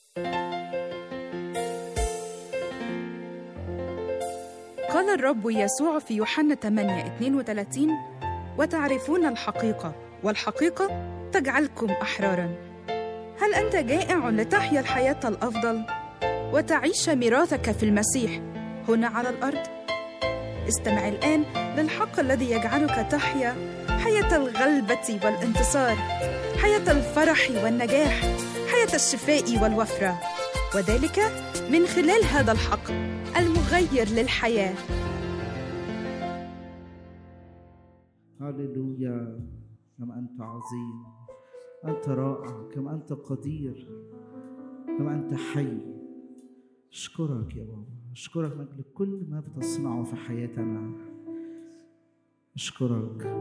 قال الرب يسوع في يوحنا 8 32 وتعرفون الحقيقة والحقيقة تجعلكم أحرارا هل أنت جائع لتحيا الحياة الأفضل وتعيش ميراثك في المسيح هنا على الأرض؟ استمع الآن للحق الذي يجعلك تحيا حياة الغلبة والانتصار حياة الفرح والنجاح حياة الشفاء والوفرة وذلك من خلال هذا الحق المغير للحياة هللويا كما أنت عظيم أنت رائع كما أنت قدير كما أنت حي أشكرك يا بابا أشكرك من أجل كل ما بتصنعه في حياتنا أشكرك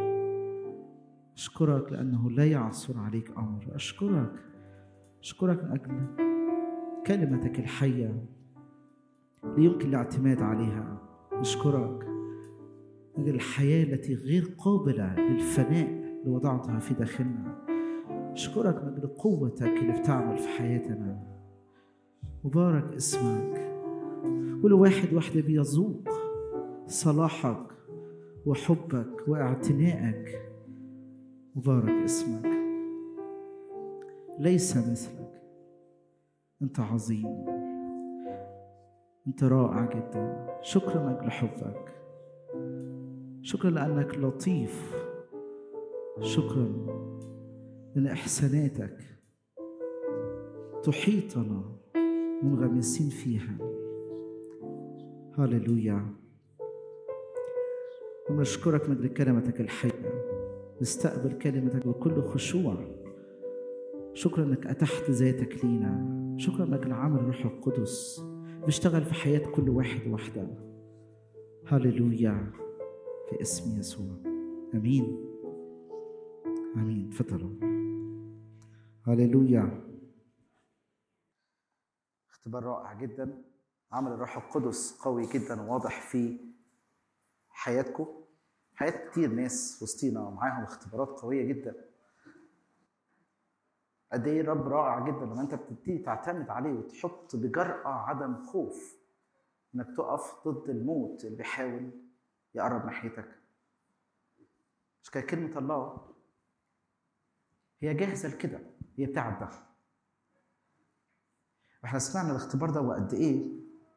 أشكرك لأنه لا يعثر عليك أمر أشكرك أشكرك من أجل كلمتك الحية اللي يمكن الاعتماد عليها أشكرك من أجل الحياة التي غير قابلة للفناء اللي وضعتها في داخلنا أشكرك من أجل قوتك اللي بتعمل في حياتنا مبارك اسمك كل واحد واحدة بيذوق صلاحك وحبك واعتنائك مبارك اسمك ليس مثلك انت عظيم انت رائع جدا شكرا من اجل حبك شكرا لانك لطيف شكرا لان احساناتك تحيطنا منغمسين فيها هللويا ونشكرك من اجل كلمتك الحيه نستقبل كلمتك بكل خشوع شكرا انك اتحت ذاتك لينا شكرا من اجل عمل الروح القدس بيشتغل في حياه كل واحد واحده هللويا في اسم يسوع امين امين تفضلوا هللويا اختبار رائع جدا عمل الروح القدس قوي جدا وواضح في حياتكم حياة كتير ناس وسطينا ومعاهم اختبارات قوية جدا قد ايه الرب رائع جدا لما انت بتبتدي تعتمد عليه وتحط بجرأة عدم خوف انك تقف ضد الموت اللي بيحاول يقرب ناحيتك مش كده كلمة الله هي جاهزة لكده هي بتاعت ده واحنا سمعنا الاختبار ده وقد ايه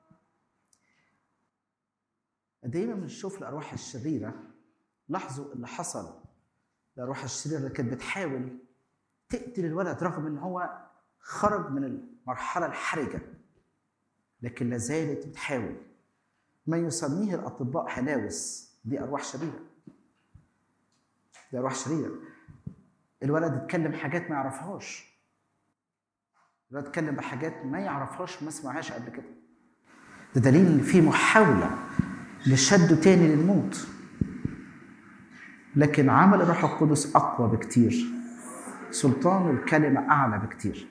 قد ايه ما بنشوف الارواح الشريره لاحظوا اللي حصل الارواح الشريره اللي كانت بتحاول تقتل الولد رغم ان هو خرج من المرحله الحرجه لكن لا زالت بتحاول ما يسميه الاطباء هلاوس دي ارواح شريره دي ارواح شريره الولد اتكلم حاجات ما يعرفهاش الولد اتكلم بحاجات ما يعرفهاش ما سمعهاش قبل كده ده دليل ان في محاوله لشده تاني للموت لكن عمل الروح القدس اقوى بكتير سلطان الكلمه اعلى بكتير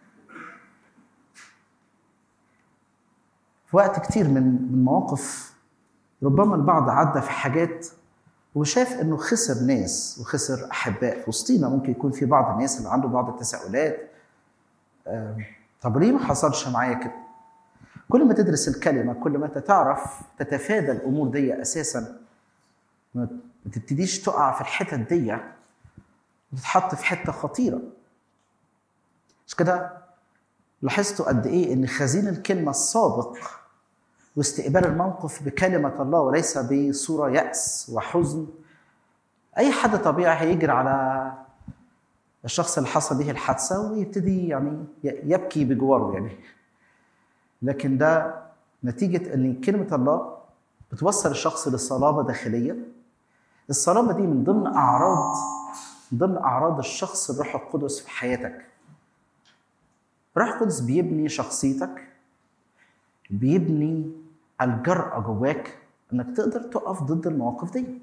في وقت كتير من من مواقف ربما البعض عدى في حاجات وشاف انه خسر ناس وخسر احباء في وسطينا ممكن يكون في بعض الناس اللي عنده بعض التساؤلات طب ليه ما حصلش معايا كده؟ كل ما تدرس الكلمه كل ما انت تعرف تتفادى الامور دي اساسا ما تبتديش تقع في الحتت دي وتتحط في حته خطيره مش كده لاحظتوا قد ايه ان خزين الكلمه السابق واستقبال الموقف بكلمه الله وليس بصوره ياس وحزن اي حد طبيعي هيجري على الشخص اللي حصل به الحادثه ويبتدي يعني يبكي بجواره يعني لكن ده نتيجه ان كلمه الله بتوصل الشخص لصلابه داخليه الصلابه دي من ضمن اعراض من ضمن اعراض الشخص الروح القدس في حياتك الروح القدس بيبني شخصيتك بيبني الجرأة جواك انك تقدر تقف ضد المواقف دي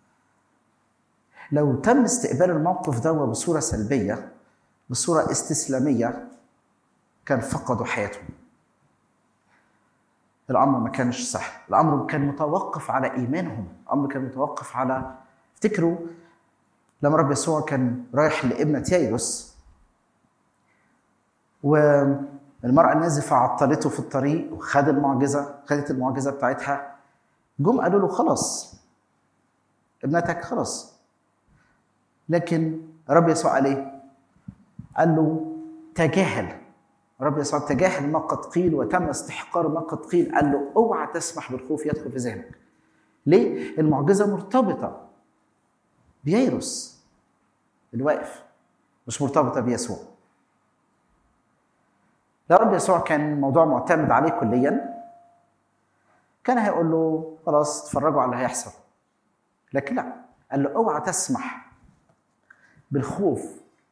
لو تم استقبال الموقف ده بصورة سلبية بصورة استسلامية كان فقدوا حياتهم الامر ما كانش صح الامر كان متوقف على ايمانهم الامر كان متوقف على افتكروا لما رب يسوع كان رايح لابنة يايروس المرأة النازفة عطلته في الطريق وخد المعجزة خدت المعجزة بتاعتها جم قالوا له خلاص ابنتك خلاص لكن رب يسوع قال ايه؟ قال له تجاهل رب يسوع تجاهل ما قد قيل وتم استحقار ما قد قيل قال له اوعى تسمح بالخوف يدخل في ذهنك ليه؟ المعجزة مرتبطة بييروس الواقف مش مرتبطة بيسوع لو رب يسوع كان الموضوع معتمد عليه كليا كان هيقول له خلاص اتفرجوا على اللي هيحصل لكن لا قال له اوعى تسمح بالخوف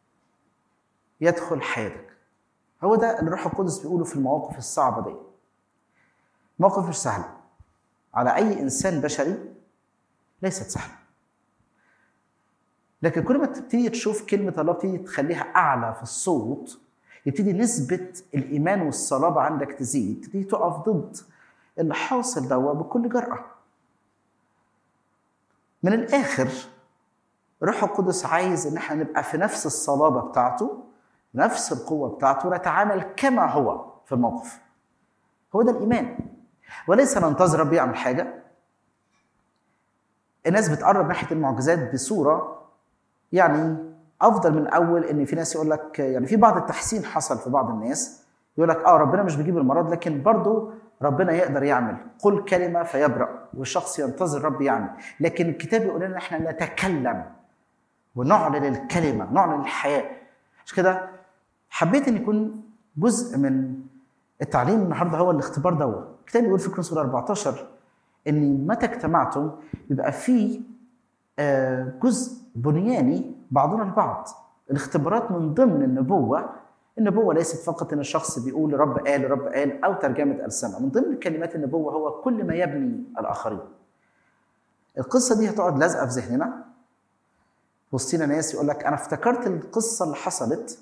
يدخل حياتك هو ده اللي الروح القدس بيقوله في المواقف الصعبه دي موقف مش سهل على اي انسان بشري ليست سهله لكن كل ما تبتدي تشوف كلمه الله بتبتدي تخليها اعلى في الصوت يبتدي نسبه الايمان والصلابه عندك تزيد تبتدي تقف ضد اللي حاصل ده بكل جرأة من الآخر روح القدس عايز إن احنا نبقى في نفس الصلابة بتاعته نفس القوة بتاعته نتعامل كما هو في الموقف هو ده الإيمان وليس ننتظر رب يعمل حاجة الناس بتقرب ناحية المعجزات بصورة يعني أفضل من أول إن في ناس يقول لك يعني في بعض التحسين حصل في بعض الناس يقول لك اه ربنا مش بيجيب المرض لكن برضه ربنا يقدر يعمل قل كلمة فيبرأ والشخص ينتظر رب يعمل لكن الكتاب يقول لنا احنا نتكلم ونعلن الكلمة نعلن الحياة عشان كده حبيت ان يكون جزء من التعليم النهارده هو الاختبار دوت الكتاب بيقول في كورنثوس 14 ان متى اجتمعتم يبقى في جزء بنياني بعضنا البعض الاختبارات من ضمن النبوه النبوة ليست فقط إن الشخص بيقول رب قال رب قال أو ترجمة ألسنة من ضمن كلمات النبوة هو كل ما يبني الآخرين القصة دي هتقعد لازقة في ذهننا وسطينا ناس يقول لك أنا افتكرت القصة اللي حصلت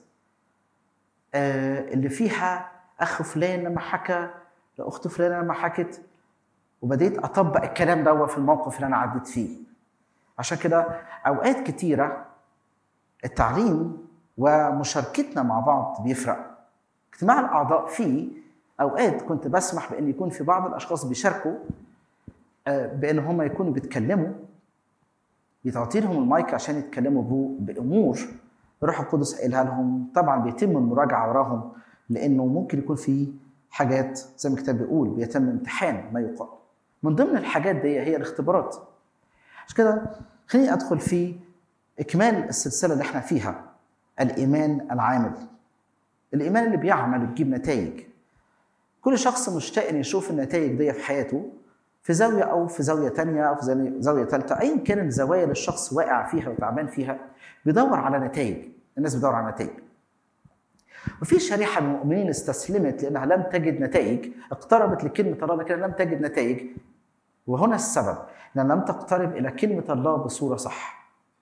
آه اللي فيها أخ فلان لما حكى لأخت فلان لما حكت وبديت أطبق الكلام ده في الموقف اللي أنا عديت فيه عشان كده أوقات كتيرة التعليم ومشاركتنا مع بعض بيفرق اجتماع الاعضاء فيه اوقات كنت بسمح بان يكون في بعض الاشخاص بيشاركوا بان هم يكونوا بيتكلموا بيتعطي لهم المايك عشان يتكلموا بامور الروح القدس قايلها لهم طبعا بيتم المراجعه وراهم لانه ممكن يكون في حاجات زي ما الكتاب بيقول بيتم امتحان ما يقال من ضمن الحاجات دي هي الاختبارات عشان كده خليني ادخل في اكمال السلسله اللي احنا فيها الايمان العامل الايمان اللي بيعمل بيجيب نتائج كل شخص مشتاق ان يشوف النتائج دي في حياته في زاويه او في زاويه تانية او في زاويه ثالثه ايا كان الزوايا اللي الشخص واقع فيها وتعبان فيها بيدور على نتائج الناس بتدور على نتائج وفي شريحه من المؤمنين استسلمت لانها لم تجد نتائج اقتربت لكلمه الله لكن لم تجد نتائج وهنا السبب لان لم تقترب الى كلمه الله بصوره صح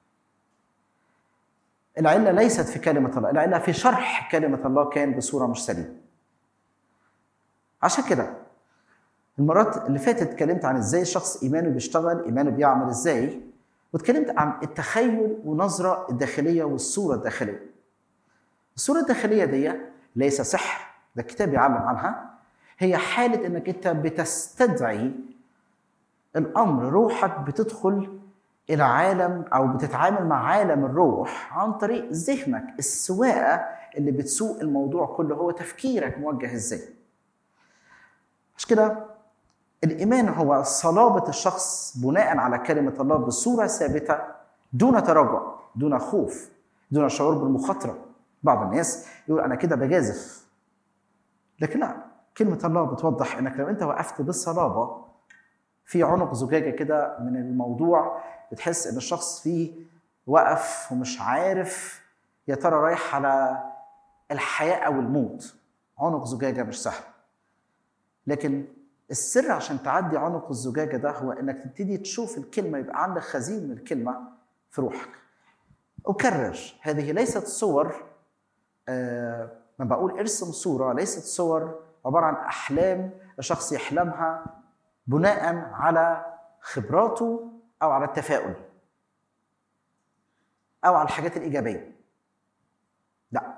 العله ليست في كلمه الله العله في شرح كلمه الله كان بصوره مش سليمه عشان كده المرات اللي فاتت اتكلمت عن ازاي الشخص ايمانه بيشتغل ايمانه بيعمل ازاي واتكلمت عن التخيل ونظره الداخليه والصوره الداخليه الصوره الداخليه دي ليس سحر ده الكتاب يعلم عنها هي حاله انك انت بتستدعي الامر روحك بتدخل الى عالم او بتتعامل مع عالم الروح عن طريق ذهنك السواقه اللي بتسوق الموضوع كله هو تفكيرك موجه ازاي عشان كده الايمان هو صلابه الشخص بناء على كلمه الله بصوره ثابته دون تراجع دون خوف دون شعور بالمخاطره بعض الناس يقول انا كده بجازف لكن لا كلمه الله بتوضح انك لو انت وقفت بالصلابه في عنق زجاجه كده من الموضوع بتحس ان الشخص فيه وقف ومش عارف يا ترى رايح على الحياه او الموت عنق زجاجه مش سهل لكن السر عشان تعدي عنق الزجاجه ده هو انك تبتدي تشوف الكلمه يبقى عندك خزين من الكلمه في روحك اكرر هذه ليست صور آه ما بقول ارسم صوره ليست صور عباره عن احلام الشخص يحلمها بناء على خبراته او على التفاؤل او على الحاجات الايجابيه لا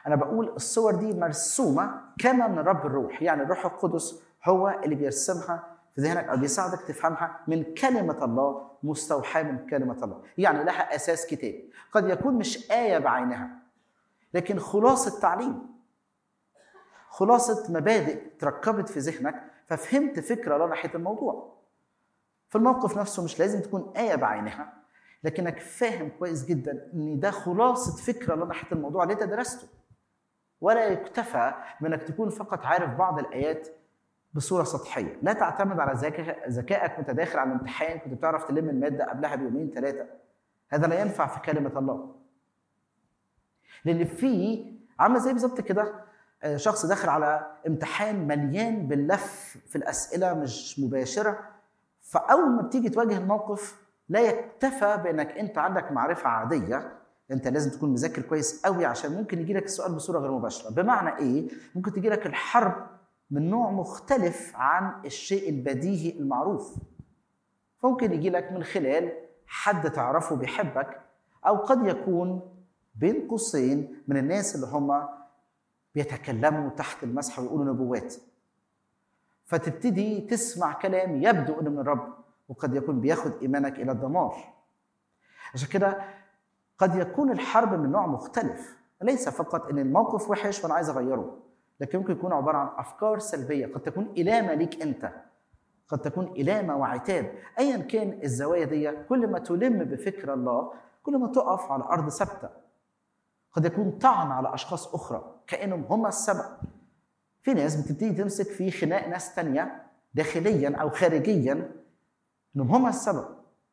انا بقول الصور دي مرسومه كما من رب الروح يعني الروح القدس هو اللي بيرسمها في ذهنك او بيساعدك تفهمها من كلمه الله مستوحاه من كلمه الله يعني لها اساس كتاب قد يكون مش ايه بعينها لكن خلاصه تعليم خلاصه مبادئ تركبت في ذهنك ففهمت فكره الله ناحيه الموضوع في الموقف نفسه مش لازم تكون ايه بعينها لكنك فاهم كويس جدا ان ده خلاصه فكره الله ناحيه الموضوع اللي انت درسته ولا يكتفى بانك تكون فقط عارف بعض الايات بصوره سطحيه لا تعتمد على ذكاء ذكائك وانت داخل على الامتحان كنت بتعرف تلم الماده قبلها بيومين ثلاثه هذا لا ينفع في كلمه الله لان في عامله زي بالظبط كده آه، شخص داخل على امتحان مليان باللف في الاسئله مش مباشره فاول ما بتيجي تواجه الموقف لا يكتفى بانك انت عندك معرفه عاديه انت لازم تكون مذاكر كويس قوي عشان ممكن يجي لك السؤال بصوره غير مباشره بمعنى ايه ممكن تجي لك الحرب من نوع مختلف عن الشيء البديهي المعروف فممكن يجي لك من خلال حد تعرفه بيحبك او قد يكون بين قوسين من الناس اللي هم بيتكلموا تحت المسح ويقولوا نبوات فتبتدي تسمع كلام يبدو انه من الرب وقد يكون بياخد ايمانك الى الدمار عشان كده قد يكون الحرب من نوع مختلف ليس فقط ان الموقف وحش وانا عايز اغيره لكن ممكن يكون عباره عن افكار سلبيه قد تكون الامه ليك انت قد تكون الامه وعتاب ايا كان الزوايا دي كل ما تلم بفكر الله كل ما تقف على ارض ثابته قد يكون طعن على اشخاص اخرى كانهم هم السبب في ناس بتبتدي تمسك في خناق ناس تانية داخليا او خارجيا انهم هم السبب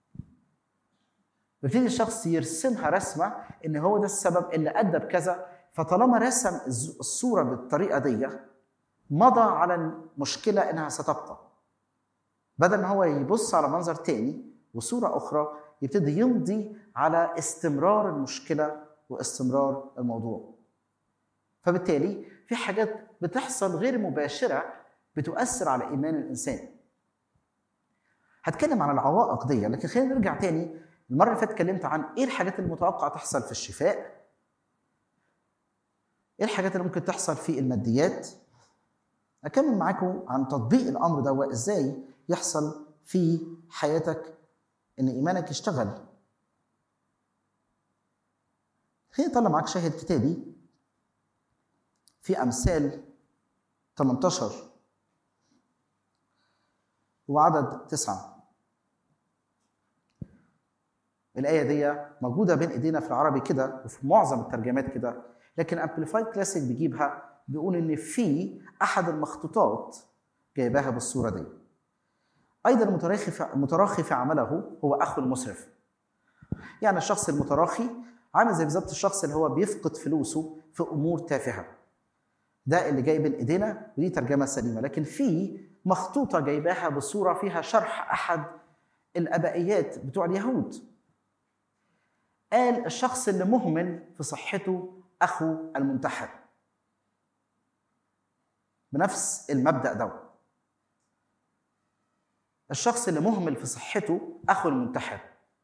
بيبتدي الشخص يرسمها رسمه ان هو ده السبب اللي ادى بكذا فطالما رسم الز- الصوره بالطريقه دي مضى على المشكله انها ستبقى بدل ما هو يبص على منظر تاني وصوره اخرى يبتدي يمضي على استمرار المشكله واستمرار الموضوع فبالتالي في حاجات بتحصل غير مباشره بتؤثر على ايمان الانسان هتكلم عن العوائق دي لكن خلينا نرجع تاني المره اللي فاتت اتكلمت عن ايه الحاجات المتوقعه تحصل في الشفاء ايه الحاجات اللي ممكن تحصل في الماديات اكمل معاكم عن تطبيق الامر ده وازاي يحصل في حياتك ان ايمانك يشتغل خليني اطلع معاك شاهد كتابي في امثال 18 وعدد تسعة الآية دي موجودة بين إيدينا في العربي كده وفي معظم الترجمات كده لكن امبليفايد كلاسيك بيجيبها بيقول إن في أحد المخطوطات جايباها بالصورة دي أيضا المتراخي في, المتراخي في عمله هو أخو المسرف يعني الشخص المتراخي عامل زي بالظبط الشخص اللي هو بيفقد فلوسه في أمور تافهة ده اللي جاي بين ايدينا ودي ترجمه سليمه لكن في مخطوطه جايباها بصوره فيها شرح احد الابائيات بتوع اليهود قال الشخص اللي مهمل في صحته اخو المنتحر بنفس المبدا ده الشخص اللي مهمل في صحته اخو المنتحر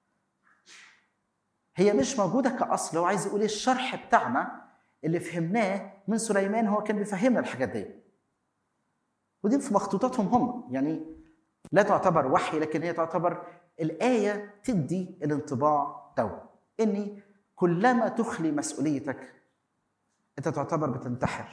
هي مش موجوده كاصل هو عايز يقول إيه الشرح بتاعنا اللي فهمناه من سليمان هو كان بيفهمنا الحاجات دي ودي في مخطوطاتهم هم يعني لا تعتبر وحي لكن هي تعتبر الآية تدي الانطباع ده إني كلما تخلي مسؤوليتك أنت تعتبر بتنتحر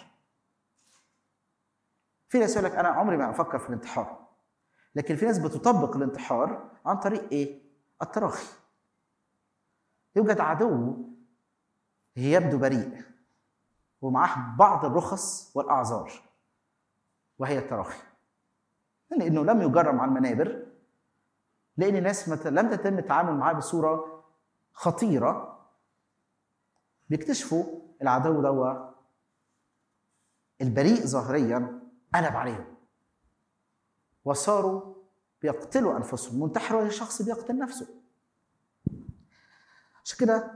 في ناس يقول لك أنا عمري ما أفكر في الانتحار لكن في ناس بتطبق الانتحار عن طريق إيه؟ التراخي يوجد عدو يبدو بريء ومعاه بعض الرخص والاعذار وهي التراخي لانه لم يجرم على المنابر لان الناس مت- لم تتم التعامل معاه بصوره خطيره بيكتشفوا العدو ده البريء ظاهريا قلب عليهم وصاروا بيقتلوا انفسهم منتحر هو شخص بيقتل نفسه عشان كده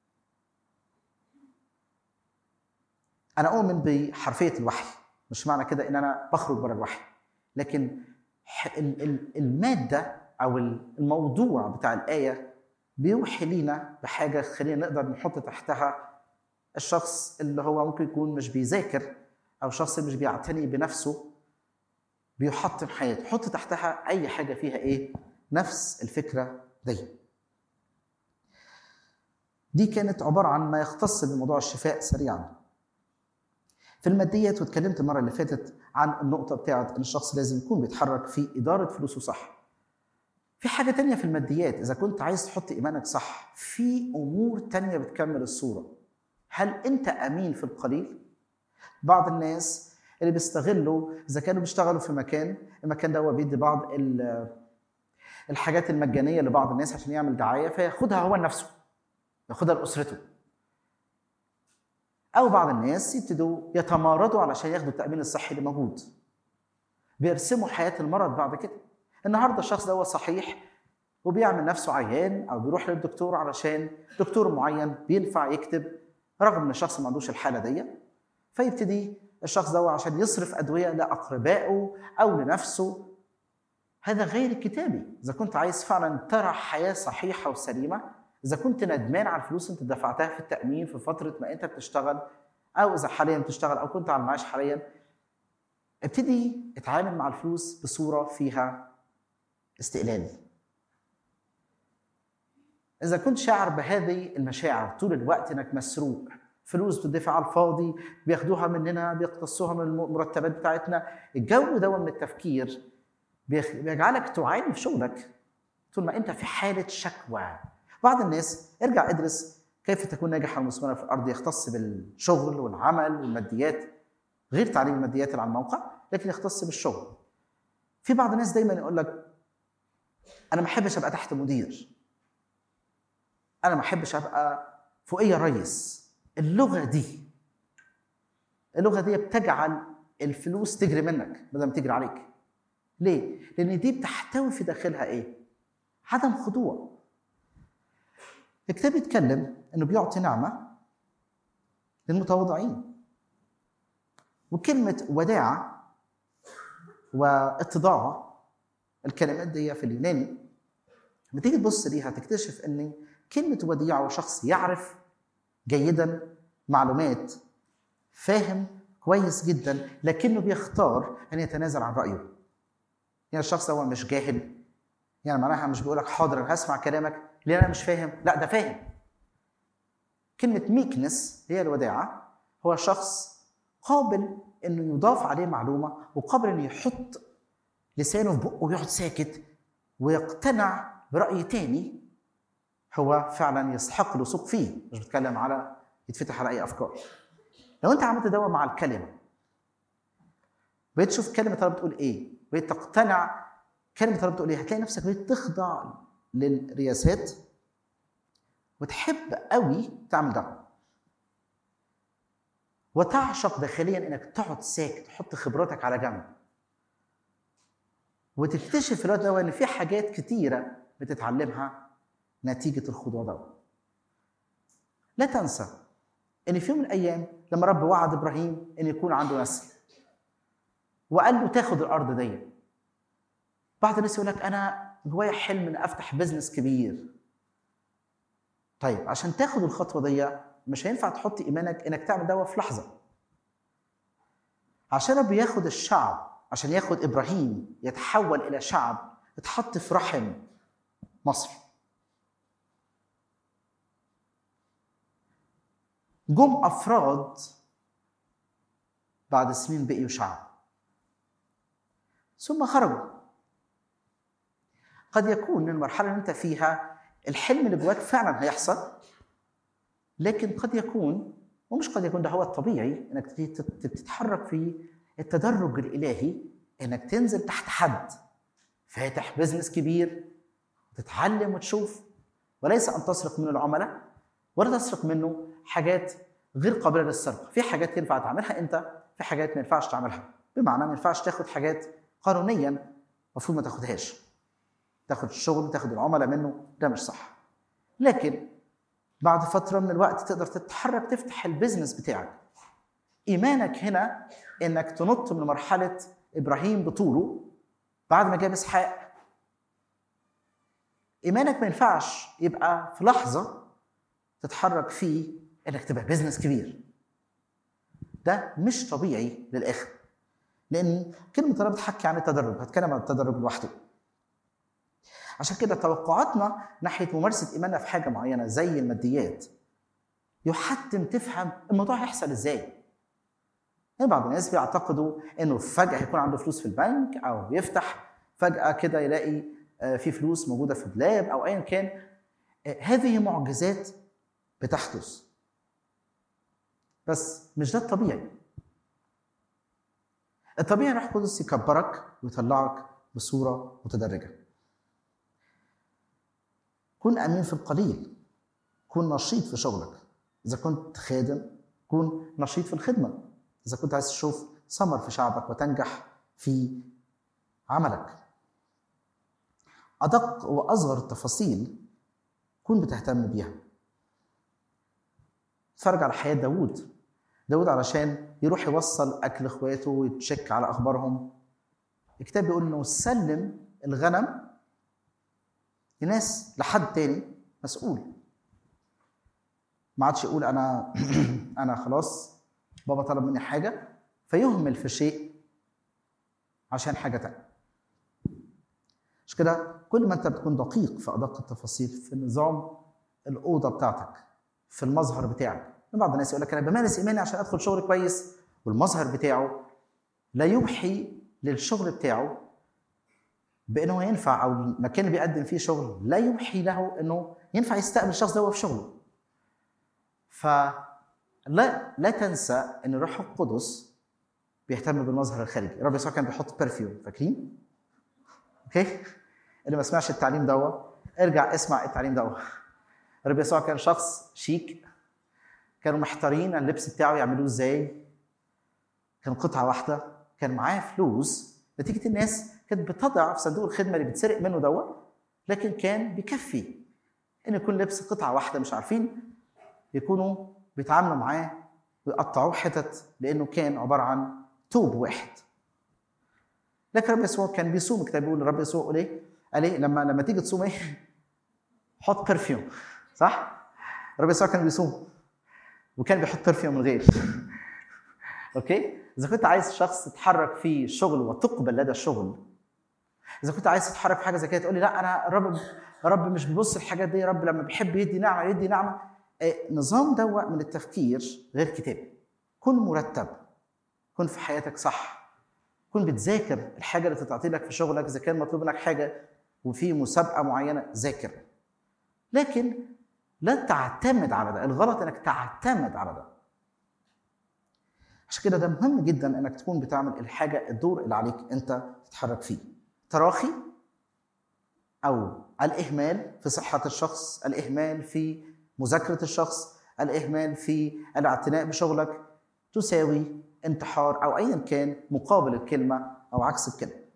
انا اؤمن بحرفيه الوحي مش معنى كده ان انا بخرج بره الوحي لكن ح- ال- ال- الماده او ال- الموضوع بتاع الايه بيوحي لينا بحاجه خلينا نقدر نحط تحتها الشخص اللي هو ممكن يكون مش بيذاكر او شخص مش بيعتني بنفسه بيحطم حياته حط تحتها اي حاجه فيها ايه نفس الفكره دي دي كانت عباره عن ما يختص بموضوع الشفاء سريعا في الماديات واتكلمت المره اللي فاتت عن النقطه بتاعت ان الشخص لازم يكون بيتحرك في اداره فلوسه صح في حاجه تانية في الماديات اذا كنت عايز تحط ايمانك صح في امور تانية بتكمل الصوره هل انت امين في القليل بعض الناس اللي بيستغلوا اذا كانوا بيشتغلوا في مكان المكان ده هو بيدي بعض الحاجات المجانيه لبعض الناس عشان يعمل دعايه فياخدها هو لنفسه ياخدها لاسرته او بعض الناس يبتدوا يتماردوا علشان ياخدوا التامين الصحي اللي موجود بيرسموا حياه المرض بعد كده النهارده الشخص ده هو صحيح وبيعمل نفسه عيان او بيروح للدكتور علشان دكتور معين بينفع يكتب رغم ان الشخص ما عندوش الحاله دي فيبتدي الشخص ده عشان يصرف ادويه لاقربائه او لنفسه هذا غير كتابي اذا كنت عايز فعلا ترى حياه صحيحه وسليمه اذا كنت ندمان على الفلوس انت دفعتها في التامين في فتره ما انت بتشتغل او اذا حاليا بتشتغل او كنت على المعاش حاليا ابتدي اتعامل مع الفلوس بصوره فيها استقلال اذا كنت شاعر بهذه المشاعر طول الوقت انك مسروق فلوس بتدفع على الفاضي بياخدوها مننا بيقتصوها من المرتبات بتاعتنا الجو ده من التفكير بيجعلك تعاني في شغلك طول ما انت في حاله شكوى بعض الناس ارجع ادرس كيف تكون ناجحا ومثمرا في الارض يختص بالشغل والعمل والماديات غير تعليم الماديات اللي على الموقع لكن يختص بالشغل في بعض الناس دايما يقول لك انا ما احبش ابقى تحت مدير انا ما احبش ابقى فوقيه ريس اللغه دي اللغه دي بتجعل الفلوس تجري منك بدل ما تجري عليك ليه لان دي بتحتوي في داخلها ايه عدم خضوع الكتاب بيتكلم انه بيعطي نعمه للمتواضعين وكلمه وداعه واتضاع الكلمات دي في اليوناني لما تيجي تبص ليها تكتشف ان كلمه وديعه هو شخص يعرف جيدا معلومات فاهم كويس جدا لكنه بيختار ان يتنازل عن رايه يعني الشخص هو مش جاهل يعني معناها مش بيقول لك حاضر انا هسمع كلامك ليه انا مش فاهم لا ده فاهم كلمه ميكنس هي الوداعه هو شخص قابل انه يضاف عليه معلومه وقابل انه يحط لسانه في بقه ويقعد ساكت ويقتنع براي تاني هو فعلا يستحق الوثوق فيه مش بتكلم على يتفتح على اي افكار لو انت عملت دوا مع الكلمه بقيت تشوف كلمه رب بتقول ايه بقيت تقتنع كلمه رب بتقول ايه هتلاقي نفسك بقيت تخضع للرياسات وتحب قوي تعمل دعوه وتعشق داخليا انك تقعد ساكت تحط خبراتك على جنب وتكتشف في الوقت ده ان في حاجات كتيره بتتعلمها نتيجه الخضوع ده لا تنسى ان في يوم من الايام لما رب وعد ابراهيم ان يكون عنده نسل وقال له تاخد الارض دي بعض الناس يقول لك انا جوايا حلم ان افتح بزنس كبير طيب عشان تاخد الخطوه دي مش هينفع تحط ايمانك انك تعمل دوا في لحظه عشان رب ياخد الشعب عشان ياخد ابراهيم يتحول الى شعب اتحط في رحم مصر جم افراد بعد سنين بقيوا شعب ثم خرجوا قد يكون المرحله اللي انت فيها الحلم اللي جواك فعلا هيحصل لكن قد يكون ومش قد يكون ده هو الطبيعي انك تتحرك في التدرج الالهي انك تنزل تحت حد فاتح بزنس كبير تتعلم وتشوف وليس ان تسرق من العملاء ولا تسرق منه حاجات غير قابله للسرقه في حاجات ينفع تعملها انت في حاجات ما ينفعش تعملها بمعنى ما ينفعش تاخد حاجات قانونيا المفروض ما تاخدهاش تاخد الشغل تاخد العملاء منه ده مش صح لكن بعد فتره من الوقت تقدر تتحرك تفتح البيزنس بتاعك ايمانك هنا انك تنط من مرحله ابراهيم بطوله بعد ما جاب اسحاق ايمانك ما ينفعش يبقى في لحظه تتحرك فيه انك تبقى بيزنس كبير ده مش طبيعي للاخر لان كلمه رب بتحكي عن التدرج هتكلم عن التدرج لوحده عشان كده توقعاتنا ناحيه ممارسه ايماننا في حاجه معينه زي الماديات يحتم تفهم الموضوع هيحصل ازاي يعني بعض الناس بيعتقدوا انه فجاه هيكون عنده فلوس في البنك او يفتح فجاه كده يلاقي آه، في فلوس موجوده في دولاب او ايا كان آه، هذه معجزات بتحدث بس مش ده الطبيعي الطبيعي الروح القدس يكبرك ويطلعك بصوره متدرجه كن امين في القليل كن نشيط في شغلك اذا كنت خادم كن نشيط في الخدمه اذا كنت عايز تشوف ثمر في شعبك وتنجح في عملك ادق واصغر التفاصيل كن بتهتم بيها اتفرج على حياه داوود داود علشان يروح يوصل اكل لاخواته ويتشك على اخبارهم الكتاب بيقول انه سلم الغنم لناس لحد تاني مسؤول ما عادش يقول انا انا خلاص بابا طلب مني حاجه فيهمل في شيء عشان حاجه تانية مش كده كل ما انت بتكون دقيق في ادق التفاصيل في نظام الاوضه بتاعتك في المظهر بتاعك بعض الناس يقول لك انا بمارس ايماني عشان ادخل شغل كويس والمظهر بتاعه لا يوحي للشغل بتاعه بانه ينفع او المكان اللي بيقدم فيه شغل لا يوحي له انه ينفع يستقبل الشخص ده في شغله. فلا لا تنسى ان الروح القدس بيهتم بالمظهر الخارجي، الرب يسوع كان بيحط برفيوم فاكرين؟ اوكي؟ اللي ما سمعش التعليم دوا ارجع اسمع التعليم دوا. الرب يسوع كان شخص شيك كانوا محتارين اللبس بتاعه يعملوه ازاي كان قطعه واحده كان معاه فلوس نتيجه الناس كانت بتضع في صندوق الخدمه اللي بيتسرق منه دوت لكن كان بيكفي ان يكون لبس قطعه واحده مش عارفين يكونوا بيتعاملوا معاه ويقطعوه حتت لانه كان عباره عن توب واحد لكن رب يسوع كان بيصوم الكتاب بيقول الرب يسوع قال ايه؟ قال ايه لما لما تيجي تصوم ايه؟ حط برفيوم صح؟ رب يسوع كان بيصوم وكان بيحط برفيوم من غير اوكي اذا كنت عايز شخص تتحرك في شغل وتقبل لدى الشغل اذا كنت عايز تتحرك في حاجه زي كده تقول لي لا انا الرب الرب مش بيبص الحاجات دي يا رب لما بيحب يدي نعمه يدي نعمه إيه نظام دوت من التفكير غير كتابي كن مرتب كن في حياتك صح كن بتذاكر الحاجه اللي تتعطي لك في شغلك اذا كان مطلوب منك حاجه وفي مسابقه معينه ذاكر لكن لا تعتمد على ده الغلط انك تعتمد على ده عشان كده ده مهم جدا انك تكون بتعمل الحاجه الدور اللي عليك انت تتحرك فيه تراخي او الاهمال في صحه الشخص الاهمال في مذاكره الشخص الاهمال في الاعتناء بشغلك تساوي انتحار او ايا كان مقابل الكلمه او عكس الكلمه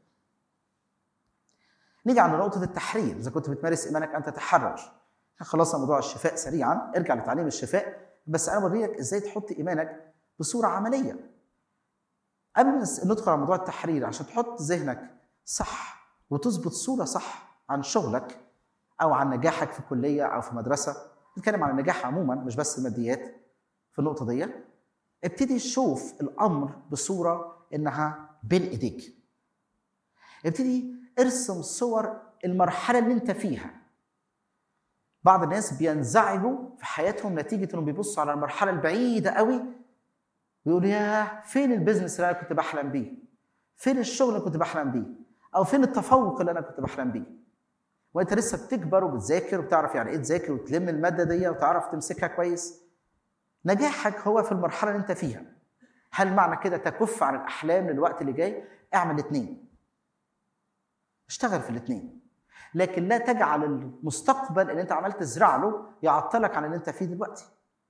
نيجي عند نقطه التحرير اذا كنت بتمارس ايمانك ان تتحرر خلصنا موضوع الشفاء سريعا ارجع لتعليم الشفاء بس انا بوريك ازاي تحط ايمانك بصوره عمليه قبل ما ندخل على موضوع التحرير عشان تحط ذهنك صح وتظبط صوره صح عن شغلك او عن نجاحك في كليه او في مدرسه نتكلم عن النجاح عموما مش بس الماديات في النقطه دي ابتدي شوف الامر بصوره انها بين ايديك ابتدي ارسم صور المرحله اللي انت فيها بعض الناس بينزعجوا في حياتهم نتيجه انهم بيبصوا على المرحله البعيده قوي ويقولوا يا فين البيزنس اللي انا كنت بحلم بيه؟ فين الشغل اللي كنت بحلم بيه؟ او فين التفوق اللي انا كنت بحلم بيه؟ وانت لسه بتكبر وبتذاكر وبتعرف يعني ايه تذاكر وتلم الماده دي وتعرف تمسكها كويس. نجاحك هو في المرحله اللي انت فيها. هل معنى كده تكف عن الاحلام للوقت اللي جاي؟ اعمل الاثنين. اشتغل في الاثنين. لكن لا تجعل المستقبل اللي انت عمال تزرع له يعطلك عن اللي انت فيه دلوقتي.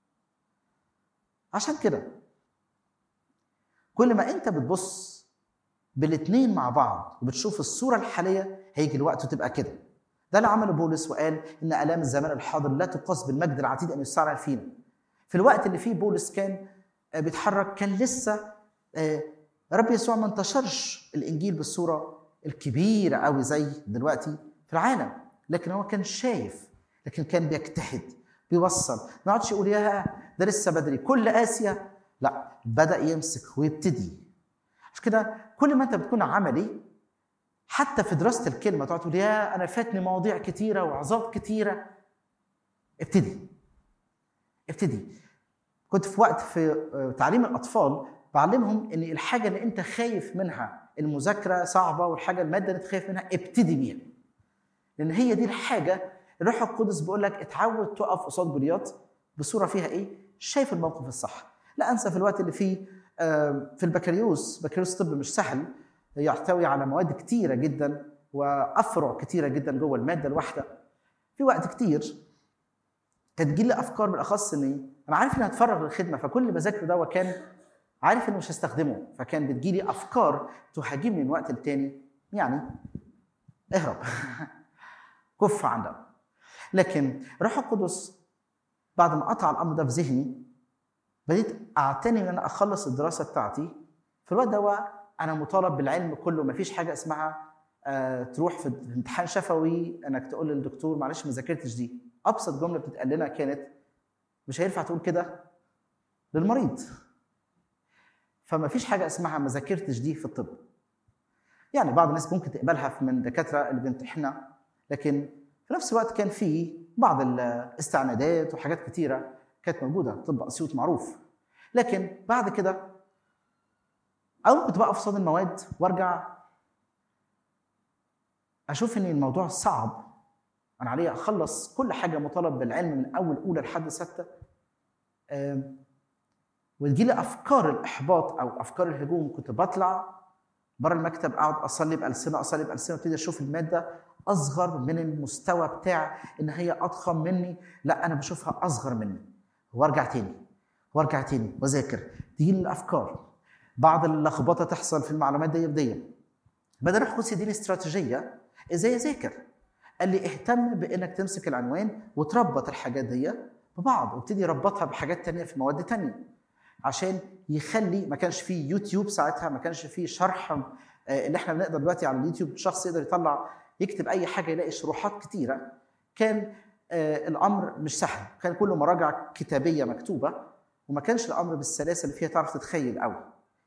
عشان كده كل ما انت بتبص بالاثنين مع بعض وبتشوف الصوره الحاليه هيجي الوقت وتبقى كده. ده اللي عمله بولس وقال ان الام الزمان الحاضر لا تقاس بالمجد العتيد ان يستعمل فينا. في الوقت اللي فيه بولس كان بيتحرك كان لسه رب يسوع ما انتشرش الانجيل بالصوره الكبيره قوي زي دلوقتي في العالم لكن هو كان شايف لكن كان بيجتهد بيوصل ما يقعدش يقول يا ده لسه بدري كل قاسيه لا بدا يمسك ويبتدي عشان كده كل ما انت بتكون عملي حتى في دراسه الكلمه تقعد تقول يا انا فاتني مواضيع كتيره وعظات كتيره ابتدي ابتدي كنت في وقت في آه، تعليم الاطفال بعلمهم ان الحاجه اللي انت خايف منها المذاكره صعبه والحاجه الماده اللي انت خايف منها ابتدي بيها لان هي دي الحاجه الروح القدس بيقول لك اتعود تقف قصاد جولياط بصوره فيها ايه شايف الموقف الصح لا انسى في الوقت اللي فيه آه، في البكالوريوس بكالوريوس طب مش سهل يحتوي على مواد كتيره جدا وافرع كتيره جدا جوه الماده الواحده في وقت كتير كانت تجي لي افكار بالاخص اني انا عارف اني هتفرغ للخدمه فكل اللي بذاكره ده وكان عارف اني مش هستخدمه فكان بتجي لي افكار تهاجمني من وقت للتاني يعني اهرب كف عن ده لكن روح القدس بعد ما قطع الامر ده في ذهني بديت اعتني ان انا اخلص الدراسه بتاعتي في الوقت ده انا مطالب بالعلم كله مفيش حاجه اسمها آه، تروح في امتحان شفوي انك تقول للدكتور معلش ما ذاكرتش دي ابسط جمله بتتقال لنا كانت مش هينفع تقول كده للمريض فما فيش حاجه اسمها ما ذاكرتش دي في الطب يعني بعض الناس ممكن تقبلها من الدكاتره اللي بيمتحنها لكن في نفس الوقت كان في بعض الاستعدادات وحاجات كتيره كانت موجوده طب اسيوط معروف لكن بعد كده اول كنت بقف قصاد المواد وارجع اشوف ان الموضوع صعب انا عليا اخلص كل حاجه مطالب بالعلم من اول اولى لحد سته آم، وتجي لي افكار الاحباط او افكار الهجوم كنت بطلع بره المكتب اقعد اصلي بالسنه اصلي بالسنه ابتدي اشوف الماده اصغر من المستوى بتاع ان هي اضخم مني لا انا بشوفها اصغر مني وارجع تاني وارجع تاني واذاكر تيجي لي الافكار بعض اللخبطه تحصل في المعلومات دي بدي بدل روح قدس يديني استراتيجيه ازاي اذاكر قال لي اهتم بانك تمسك العنوان وتربط الحاجات دي ببعض وابتدي ربطها بحاجات تانية في مواد تانية عشان يخلي ما كانش فيه يوتيوب ساعتها ما كانش فيه شرح آه، اللي احنا بنقدر دلوقتي على اليوتيوب شخص يقدر يطلع يكتب اي حاجه يلاقي شروحات كتيره كان آه، الامر مش سهل كان كله مراجع كتابيه مكتوبه وما كانش الامر بالسلاسه اللي فيها تعرف تتخيل قوي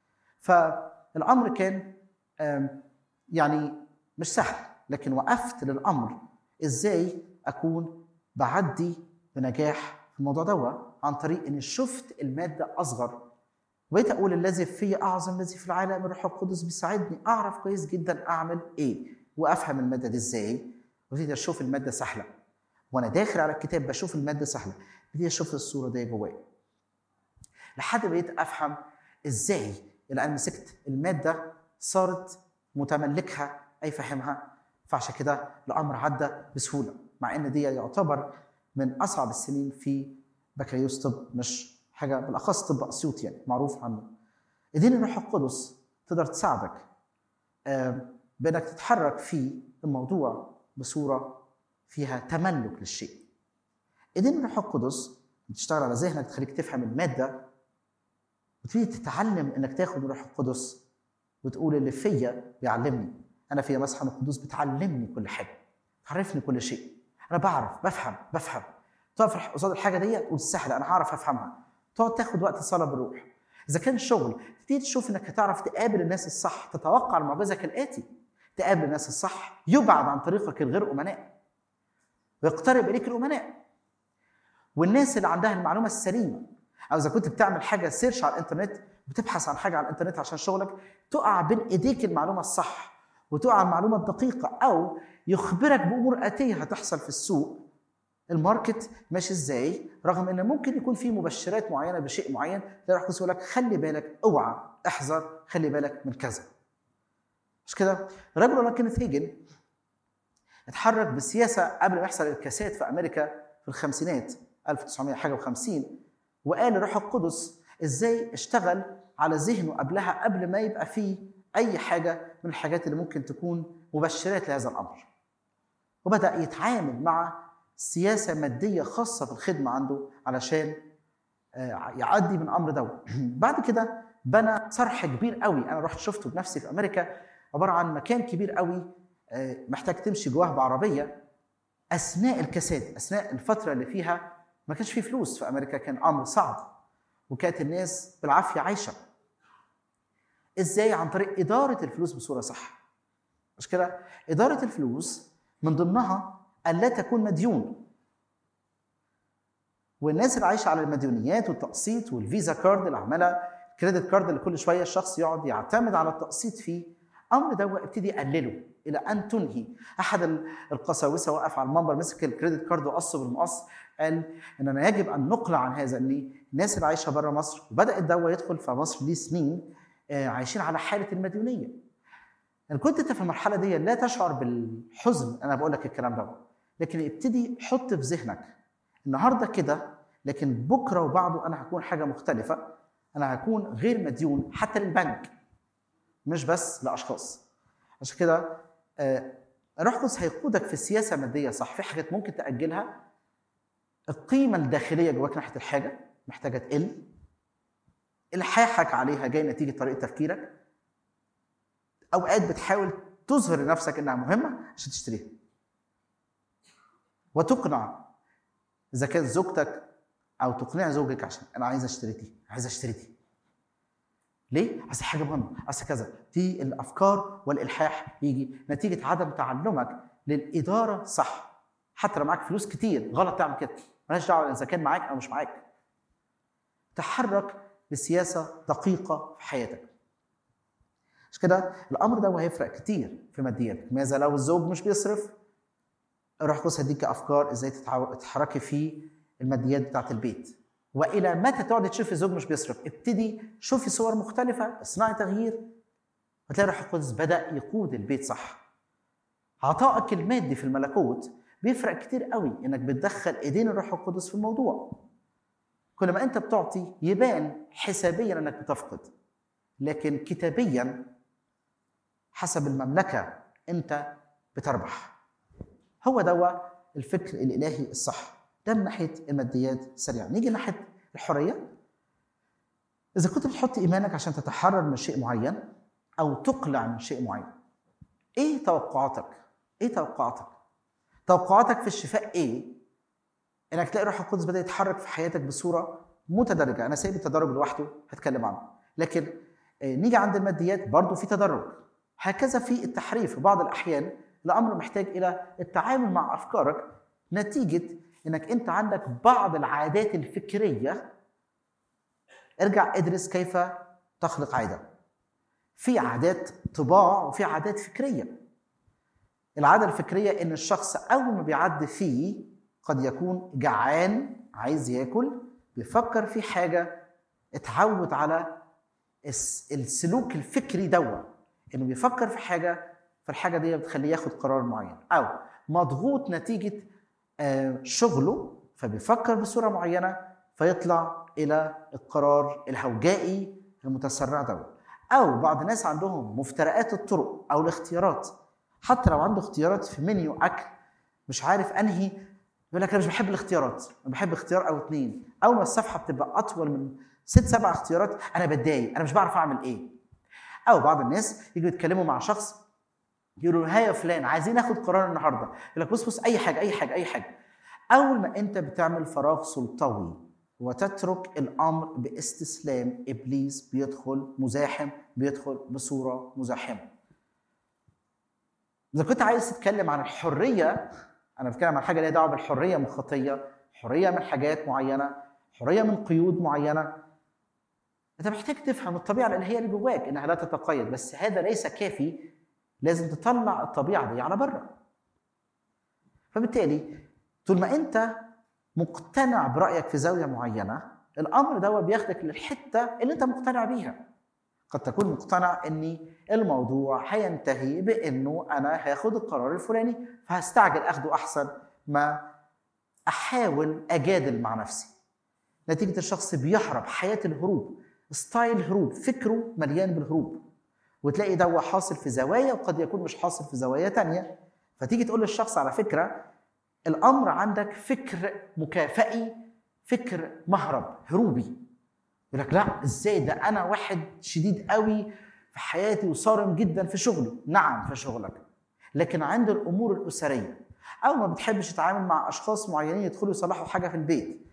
فالامر كان آم، يعني مش سهل لكن وقفت للامر ازاي اكون بعدي بنجاح في الموضوع ده عن طريق اني شفت الماده اصغر وبقيت اقول الذي في اعظم الذي في العالم الروح القدس بيساعدني اعرف كويس جدا اعمل ايه وافهم الماده دي ازاي وابتدي اشوف الماده سهله وانا داخل على الكتاب بشوف الماده سهله ابتدي اشوف الصوره دي جوايا لحد بقيت افهم ازاي لان مسكت الماده صارت متملكها اي فهمها فعشان كده الامر عدى بسهوله مع ان دي يعتبر من اصعب السنين في بكالوريوس طب مش حاجه بالاخص طب اسيوط يعني معروف عنه ايدين الروح القدس تقدر تساعدك آه، بانك تتحرك في الموضوع بصوره فيها تملك للشيء ايدين الروح القدس بتشتغل على ذهنك تخليك تفهم الماده وتبتدي تتعلم انك تاخد الروح القدس وتقول اللي فيا بيعلمني انا فيا مسحه من القدوس بتعلمني كل حاجه تعرفني كل شيء انا بعرف بفهم بفهم تقف قصاد الحاجه دي تقول سهله انا هعرف افهمها تقعد تاخد وقت صلاه بالروح اذا كان شغل تبتدي تشوف انك هتعرف تقابل الناس الصح تتوقع المعجزه كالاتي تقابل الناس الصح يبعد عن طريقك الغير امناء ويقترب اليك الامناء والناس اللي عندها المعلومه السليمه او اذا كنت بتعمل حاجه سيرش على الانترنت بتبحث عن حاجه على الانترنت عشان شغلك تقع بين ايديك المعلومه الصح وتقع المعلومه الدقيقه او يخبرك بامور اتيه هتحصل في السوق الماركت ماشي ازاي رغم ان ممكن يكون في مبشرات معينه بشيء معين تلاقي راح يقول لك خلي بالك اوعى احذر خلي بالك من كذا مش كده رجل الله كينيث هيجن اتحرك بسياسه قبل ما يحصل الكاسات في امريكا في الخمسينات 1900 حاجه و50 وقال الروح القدس ازاي اشتغل على ذهنه قبلها قبل ما يبقى فيه اي حاجه من الحاجات اللي ممكن تكون مبشرات لهذا الامر وبدا يتعامل مع سياسه ماديه خاصه في الخدمه عنده علشان آه، يعدي من الامر ده بعد كده بنى صرح كبير قوي انا رحت شفته بنفسي في امريكا عباره عن مكان كبير قوي آه، محتاج تمشي جواه بعربيه اثناء الكساد اثناء الفتره اللي فيها ما كانش في فلوس في امريكا كان امر صعب وكانت الناس بالعافيه عايشه ازاي عن طريق اداره الفلوس بصوره صح مش كده اداره الفلوس من ضمنها الا تكون مديون والناس اللي عايشه على المديونيات والتقسيط والفيزا كارد اللي عماله كريدت كارد اللي كل شويه الشخص يقعد يعتمد على التقسيط فيه امر ده ابتدي يقلله الى ان تنهي احد القساوسه وقف على المنبر مسك الكريدت كارد وقصه بالمقص قال اننا يجب ان نقلع عن هذا ان الناس اللي عايشه بره مصر وبدا الدواء يدخل في مصر ليه سنين آه، عايشين على حاله المديونيه ان كنت انت في المرحله دي لا تشعر بالحزن انا بقول لك الكلام ده لكن ابتدي حط في ذهنك النهارده كده لكن بكره وبعده انا هكون حاجه مختلفه انا هكون غير مديون حتى للبنك مش بس لاشخاص عشان كده آه، الروح القدس هيقودك في السياسه الماديه صح في حاجات ممكن تاجلها القيمه الداخليه جواك ناحيه الحاجه محتاجه تقل الحاحك عليها جاي نتيجه طريقه تفكيرك اوقات بتحاول تظهر لنفسك انها مهمه عشان تشتريها وتقنع اذا كانت زوجتك او تقنع زوجك عشان انا عايز اشتري دي عايز اشتري دي ليه؟ اصل حاجه مهمه اصل كذا دي الافكار والالحاح يجي نتيجه عدم تعلمك للاداره صح حتى لو معاك فلوس كتير غلط تعمل كده مالهاش دعوه اذا كان معاك او مش معاك تحرك بسياسه دقيقه في حياتك مش كده الامر ده هيفرق كتير في مادياتك ماذا لو الزوج مش بيصرف روح قدس هديك افكار ازاي تتعو- تتحركي في الماديات بتاعت البيت والى متى تقعدي تشوفي الزوج مش بيصرف ابتدي شوفي صور مختلفه اصنعي تغيير هتلاقي الروح القدس بدا يقود البيت صح عطائك المادي في الملكوت بيفرق كتير قوي انك بتدخل ايدين الروح القدس في الموضوع كل ما انت بتعطي يبان حسابيا انك بتفقد لكن كتابيا حسب المملكه انت بتربح هو دوا الفكر الالهي الصح ده من ناحيه الماديات سريعا نيجي ناحيه الحريه اذا كنت بتحط ايمانك عشان تتحرر من شيء معين او تقلع من شيء معين ايه توقعاتك ايه توقعاتك توقعاتك في الشفاء ايه انك تلاقي الروح القدس بدا يتحرك في حياتك بصوره متدرجه انا سايب التدرج لوحده هتكلم عنه لكن آه، نيجي عند الماديات برضو في تدرج هكذا في التحريف في بعض الاحيان الامر محتاج الى التعامل مع افكارك نتيجه انك انت عندك بعض العادات الفكريه ارجع ادرس كيف تخلق عاده في عادات طباع وفي عادات فكريه العاده الفكريه ان الشخص اول ما بيعدي فيه قد يكون جعان عايز ياكل بيفكر في حاجه اتعود على الس- السلوك الفكري دوا انه بيفكر في حاجه فالحاجه دي بتخليه ياخد قرار معين او مضغوط نتيجه آه، شغله فبيفكر بصوره معينه فيطلع الى القرار الهوجائي المتسرع ده او بعض الناس عندهم مفترقات الطرق او الاختيارات حتى لو عنده اختيارات في منيو اكل مش عارف انهي يقول لك انا مش بحب الاختيارات انا بحب اختيار او اتنين اول ما الصفحه بتبقى اطول من ست سبع اختيارات انا بتضايق انا مش بعرف اعمل ايه او بعض الناس يجوا يتكلموا مع شخص يقولوا ها يا فلان عايزين ناخد قرار النهارده يقول لك بص بص اي حاجه اي حاجه اي حاجه اول ما انت بتعمل فراغ سلطوي وتترك الامر باستسلام ابليس بيدخل مزاحم بيدخل بصوره مزاحمه اذا كنت عايز تتكلم عن الحريه انا بتكلم عن حاجه ليها دعوه بالحريه من الخطيه حريه من حاجات معينه حريه من قيود معينه انت محتاج تفهم الطبيعه الالهيه اللي جواك انها لا تتقيد بس هذا ليس كافي لازم تطلع الطبيعه دي على بره فبالتالي طول ما انت مقتنع برايك في زاويه معينه الامر ده بياخدك للحته اللي انت مقتنع بيها قد تكون مقتنع ان الموضوع هينتهي بانه انا هاخد القرار الفلاني فهستعجل اخده احسن ما احاول اجادل مع نفسي نتيجه الشخص بيهرب حياه الهروب ستايل هروب فكره مليان بالهروب وتلاقي ده حاصل في زوايا وقد يكون مش حاصل في زوايا تانية فتيجي تقول للشخص على فكرة الأمر عندك فكر مكافئي فكر مهرب هروبي يقول لك لا ازاي ده انا واحد شديد قوي في حياتي وصارم جدا في شغلي نعم في شغلك لكن عند الامور الاسريه او ما بتحبش تتعامل مع اشخاص معينين يدخلوا يصلحوا حاجه في البيت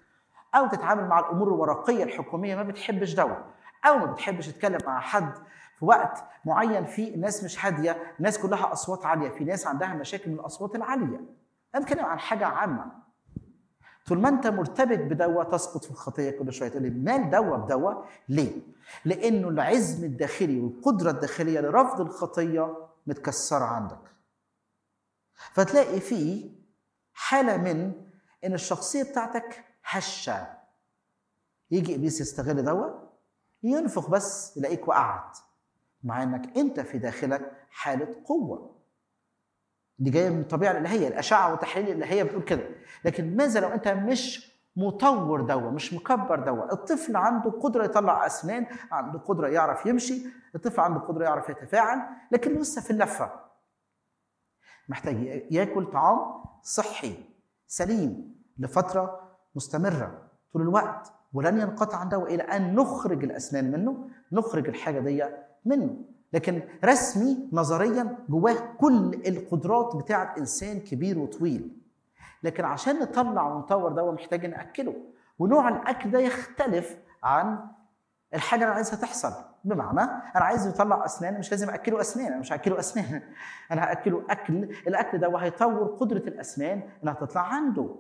او تتعامل مع الامور الورقيه الحكوميه ما بتحبش دواء او ما بتحبش تتكلم مع حد في وقت معين في الناس مش هاديه الناس كلها اصوات عاليه في ناس عندها مشاكل من الاصوات العاليه انا بتكلم عن حاجه عامه طول ما انت مرتبط بدواء تسقط في الخطيه كل شويه تقول لي مال دواء بدواء ليه؟ لانه العزم الداخلي والقدره الداخليه لرفض الخطيه متكسره عندك. فتلاقي فيه حاله من ان الشخصيه بتاعتك هشه. يجي ابليس يستغل دواء ينفخ بس يلاقيك وقعت. مع انك انت في داخلك حاله قوه. دي جايه من الطبيعه الالهيه الاشعه والتحليل الالهيه بتقول كده لكن ماذا لو انت مش مطور دواء مش مكبر دواء الطفل عنده قدره يطلع اسنان عنده قدره يعرف يمشي الطفل عنده قدره يعرف يتفاعل لكن لسه في اللفه محتاج ياكل طعام صحي سليم لفتره مستمره طول الوقت ولن ينقطع عن دواء الى ان نخرج الاسنان منه نخرج الحاجه دي منه لكن رسمي نظريا جواه كل القدرات بتاعه انسان كبير وطويل لكن عشان نطلع ونطور دواء محتاج ناكله ونوع الاكل ده يختلف عن الحاجه اللي انا عايزها تحصل بمعنى انا عايز يطلع اسنان مش لازم اكله اسنان انا مش هاكله اسنان انا هاكله اكل الاكل ده وهيطور قدره الاسنان انها تطلع عنده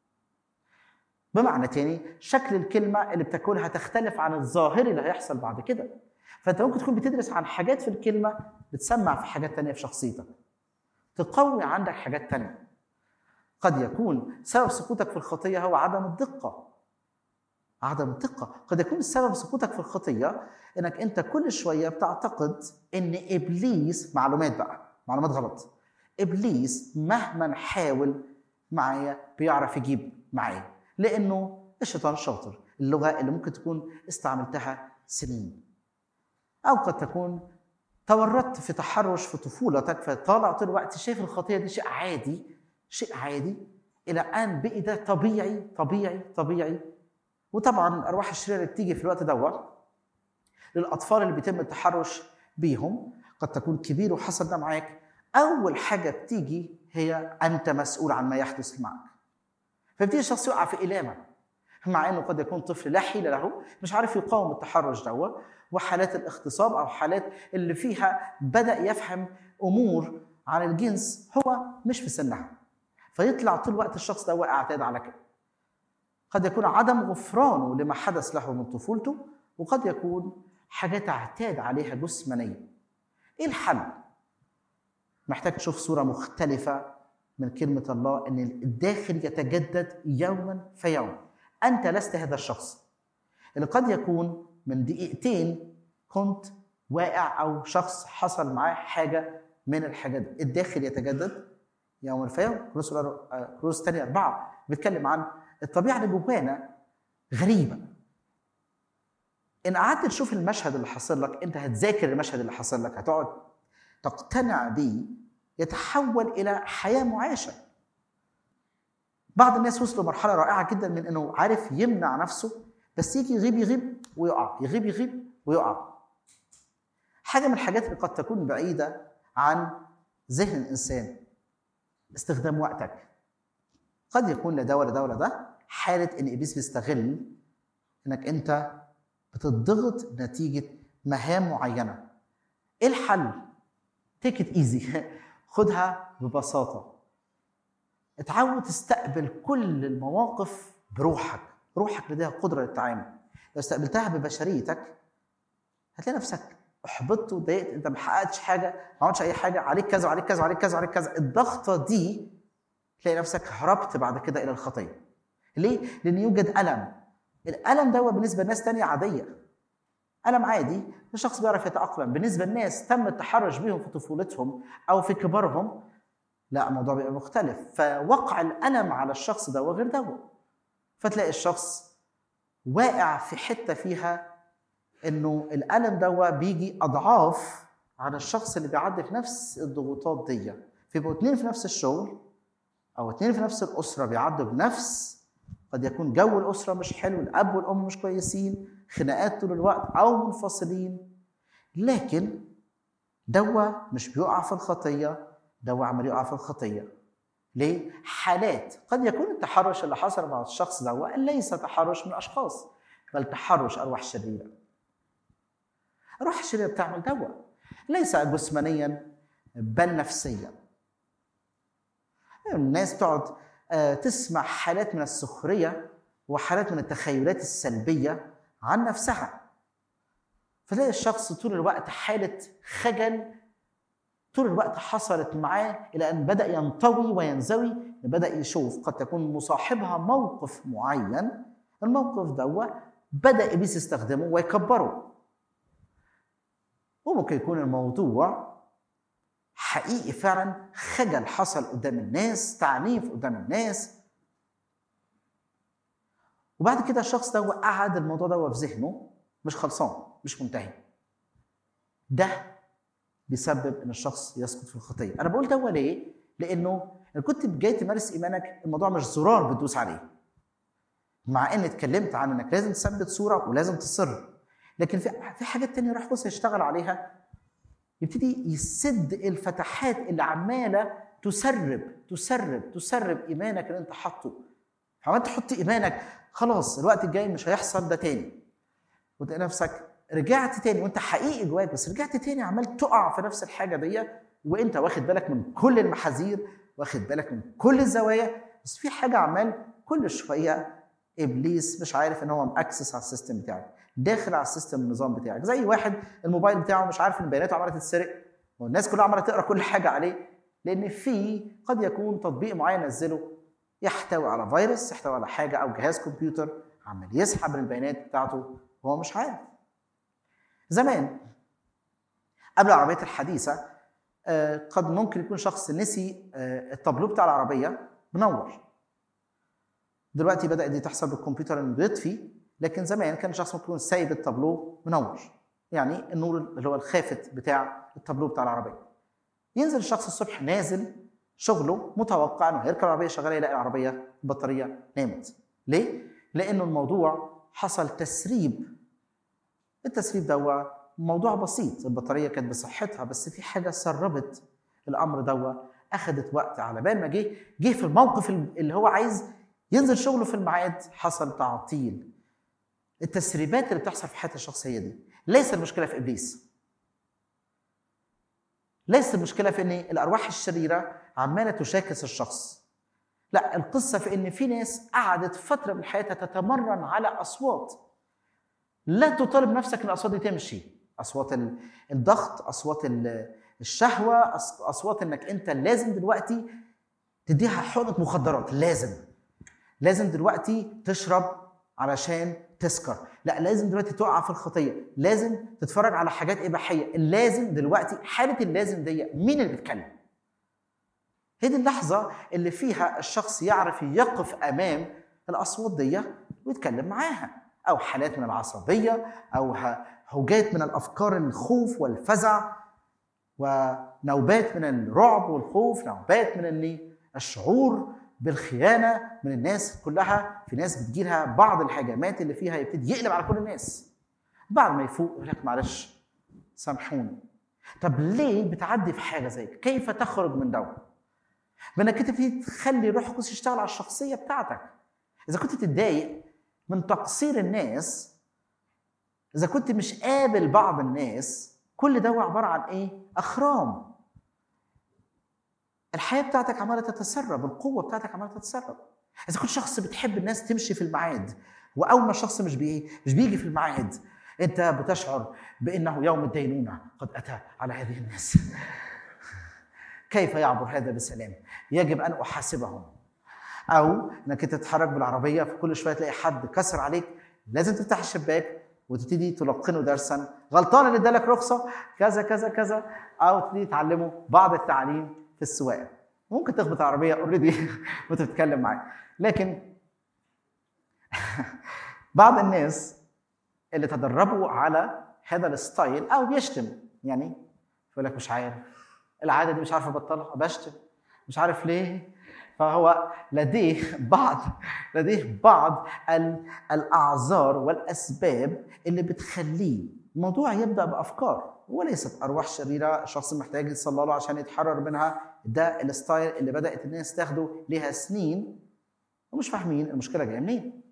بمعنى تاني شكل الكلمه اللي بتاكلها تختلف عن الظاهري اللي هيحصل بعد كده فانت ممكن تكون بتدرس عن حاجات في الكلمه بتسمع في حاجات تانية في شخصيتك تقوي عندك حاجات تانية قد يكون سبب سقوطك في الخطيه هو عدم الدقه عدم الدقه قد يكون السبب سقوطك في الخطيه انك انت كل شويه بتعتقد ان ابليس معلومات بقى معلومات غلط ابليس مهما حاول معايا بيعرف يجيب معايا لانه الشيطان شاطر اللغه اللي ممكن تكون استعملتها سنين او قد تكون تورطت في تحرش في طفولتك فطالع طول الوقت شايف الخطيه دي شيء عادي شيء عادي الى ان بقي ده طبيعي طبيعي طبيعي وطبعا الارواح الشريره اللي بتيجي في الوقت دوت للاطفال اللي بيتم التحرش بيهم قد تكون كبير وحصل ده معاك اول حاجه بتيجي هي انت مسؤول عن ما يحدث معك فبتيجي الشخص يقع في إلامة مع انه قد يكون طفل لا حيله له مش عارف يقاوم التحرش دوت وحالات الاغتصاب او حالات اللي فيها بدا يفهم امور عن الجنس هو مش في سنها فيطلع طول الوقت الشخص ده واقع اعتاد على كده قد يكون عدم غفرانه لما حدث له من طفولته وقد يكون حاجات اعتاد عليها جسمانيا ايه الحل محتاج تشوف صوره مختلفه من كلمه الله ان الداخل يتجدد يوما فيوم انت لست هذا الشخص اللي قد يكون من دقيقتين كنت واقع او شخص حصل معاه حاجه من الحاجات دي الداخل يتجدد يوم فيوم كروس كروس تاني أربعة بيتكلم عن الطبيعة اللي جوانا غريبة إن قعدت تشوف المشهد اللي حصل لك أنت هتذاكر المشهد اللي حصل لك هتقعد تقتنع بيه يتحول إلى حياة معاشة بعض الناس وصلوا مرحلة رائعة جدا من إنه عارف يمنع نفسه بس يجي يغيب يغيب ويقع يغيب يغيب ويقع حاجة من الحاجات اللي قد تكون بعيدة عن ذهن الإنسان استخدام وقتك قد يكون لده ولا ده ولا ده حالة إن إبليس بيستغل إنك أنت بتضغط نتيجة مهام معينة إيه الحل؟ تيك ات ايزي خدها ببساطة اتعود تستقبل كل المواقف بروحك روحك لديها قدرة للتعامل لو استقبلتها ببشريتك هتلاقي نفسك احبطت واتضايقت انت ما حققتش حاجه ما عملتش اي حاجه عليك كذا وعليك كذا وعليك كذا وعليك كذا الضغطه دي تلاقي نفسك هربت بعد كده الى الخطيه ليه؟ لان يوجد الم الالم ده بالنسبه لناس تانية عاديه الم عادي الشخص بيعرف يتاقلم بالنسبه لناس تم التحرش بيهم في طفولتهم او في كبرهم لا الموضوع بيبقى مختلف فوقع الالم على الشخص ده غير ده فتلاقي الشخص واقع في حته فيها انه الالم ده بيجي اضعاف على الشخص اللي بيعدي في نفس الضغوطات دي فيبقوا اتنين في نفس الشغل او اتنين في نفس الاسره بيعدوا بنفس قد يكون جو الاسره مش حلو الاب والام مش كويسين خناقات طول الوقت او منفصلين لكن دوا مش بيقع في الخطيه دوا عمال يقع في الخطيه ليه؟ حالات قد يكون التحرش اللي حصل مع الشخص ده ليس تحرش من الاشخاص بل تحرش ارواح شريره. الارواح الشريره بتعمل دواء ليس جسمانيا بل نفسيا. الناس تقعد آه، تسمع حالات من السخريه وحالات من التخيلات السلبيه عن نفسها. فتلاقي الشخص طول الوقت حاله خجل طول الوقت حصلت معاه الى ان بدا ينطوي وينزوي بدا يشوف قد تكون مصاحبها موقف معين الموقف ده بدا ابليس يستخدمه ويكبره وممكن يكون الموضوع حقيقي فعلا خجل حصل قدام الناس تعنيف قدام الناس وبعد كده الشخص ده قعد الموضوع ده في ذهنه مش خلصان مش منتهي ده بيسبب ان الشخص يسقط في الخطيه انا بقول ده ليه لانه ان كنت جاي تمارس ايمانك الموضوع مش زرار بتدوس عليه مع ان اتكلمت عن انك لازم تثبت صوره ولازم تصر لكن في في حاجات تانية راح بص يشتغل عليها يبتدي يسد الفتحات اللي عماله تسرب تسرب تسرب ايمانك اللي انت حاطه عمال تحط ايمانك خلاص الوقت الجاي مش هيحصل ده تاني وتلاقي نفسك رجعت تاني وانت حقيقي جواك بس رجعت تاني عمال تقع في نفس الحاجه دي وانت واخد بالك من كل المحاذير واخد بالك من كل الزوايا بس في حاجه عمال كل شويه ابليس مش عارف ان هو ماكسس على السيستم بتاعك داخل على السيستم النظام بتاعك زي واحد الموبايل بتاعه مش عارف ان بياناته عماله تتسرق والناس كلها عماله تقرا كل حاجه عليه لان في قد يكون تطبيق معين نزله يحتوي على فيروس يحتوي على حاجه او جهاز كمبيوتر عمال يسحب البيانات بتاعته وهو مش عارف زمان قبل العربيات الحديثة آه، قد ممكن يكون شخص نسي آه، التابلو بتاع العربية منور دلوقتي بدأت دي تحصل بالكمبيوتر انه بيطفي لكن زمان كان شخص ممكن يكون سايب التابلو منور يعني النور اللي هو الخافت بتاع التابلو بتاع العربية ينزل الشخص الصبح نازل شغله متوقع انه هيركب العربيه شغاله يلاقي العربيه البطاريه نامت. ليه؟ لانه الموضوع حصل تسريب التسريب دوا موضوع بسيط البطاريه كانت بصحتها بس في حاجه سربت الامر دوا اخذت وقت على بال ما جه جه في الموقف اللي هو عايز ينزل شغله في الميعاد حصل تعطيل التسريبات اللي بتحصل في حياه الشخص هي دي ليس المشكله في ابليس ليس المشكله في ان الارواح الشريره عماله تشاكس الشخص لا القصه في ان في ناس قعدت فتره من حياتها تتمرن على اصوات لا تطالب نفسك ان الاصوات دي تمشي اصوات الضغط اصوات الشهوه اصوات انك انت لازم دلوقتي تديها حقنه مخدرات لازم لازم دلوقتي تشرب علشان تسكر لا لازم دلوقتي تقع في الخطيه لازم تتفرج على حاجات اباحيه لازم دلوقتي حاله اللازم دي مين اللي بيتكلم هي دي اللحظه اللي فيها الشخص يعرف يقف امام الاصوات دي ويتكلم معاها او حالات من العصبيه او هوجات من الافكار الخوف والفزع ونوبات من الرعب والخوف نوبات من الشعور بالخيانه من الناس كلها في ناس بتجيلها بعض الهجمات اللي فيها يبتدي يقلب على كل الناس بعد ما يفوق يقول لك معلش سامحوني طب ليه بتعدي في حاجه زي كيف تخرج من ده بانك انت تبتدي تخلي روح القدس يشتغل على الشخصيه بتاعتك اذا كنت تتضايق من تقصير الناس اذا كنت مش قابل بعض الناس كل ده عباره عن ايه اخرام الحياه بتاعتك عماله تتسرب القوه بتاعتك عماله تتسرب اذا كنت شخص بتحب الناس تمشي في الميعاد واول ما الشخص مش بي مش بيجي في الميعاد انت بتشعر بانه يوم الدينونه قد اتى على هذه الناس كيف يعبر هذا بسلام يجب ان احاسبهم او انك انت تتحرك بالعربيه فكل شويه تلاقي حد كسر عليك لازم تفتح الشباك وتبتدي تلقنه درسا غلطان اللي ادالك رخصه كذا كذا كذا او تبتدي تعلمه بعض التعليم في السواقه ممكن تخبط العربيه اوريدي وانت بتتكلم معاه لكن بعض الناس اللي تدربوا على هذا الستايل او بيشتم يعني يقول لك مش عارف العاده دي مش عارف ابطلها بشتم مش عارف ليه فهو لديه بعض لديه بعض الاعذار والاسباب اللي بتخليه الموضوع يبدا بافكار وليست ارواح شريره شخص محتاج يصلى له عشان يتحرر منها ده الستايل اللي بدات الناس تاخده ليها سنين ومش فاهمين المشكله جايه منين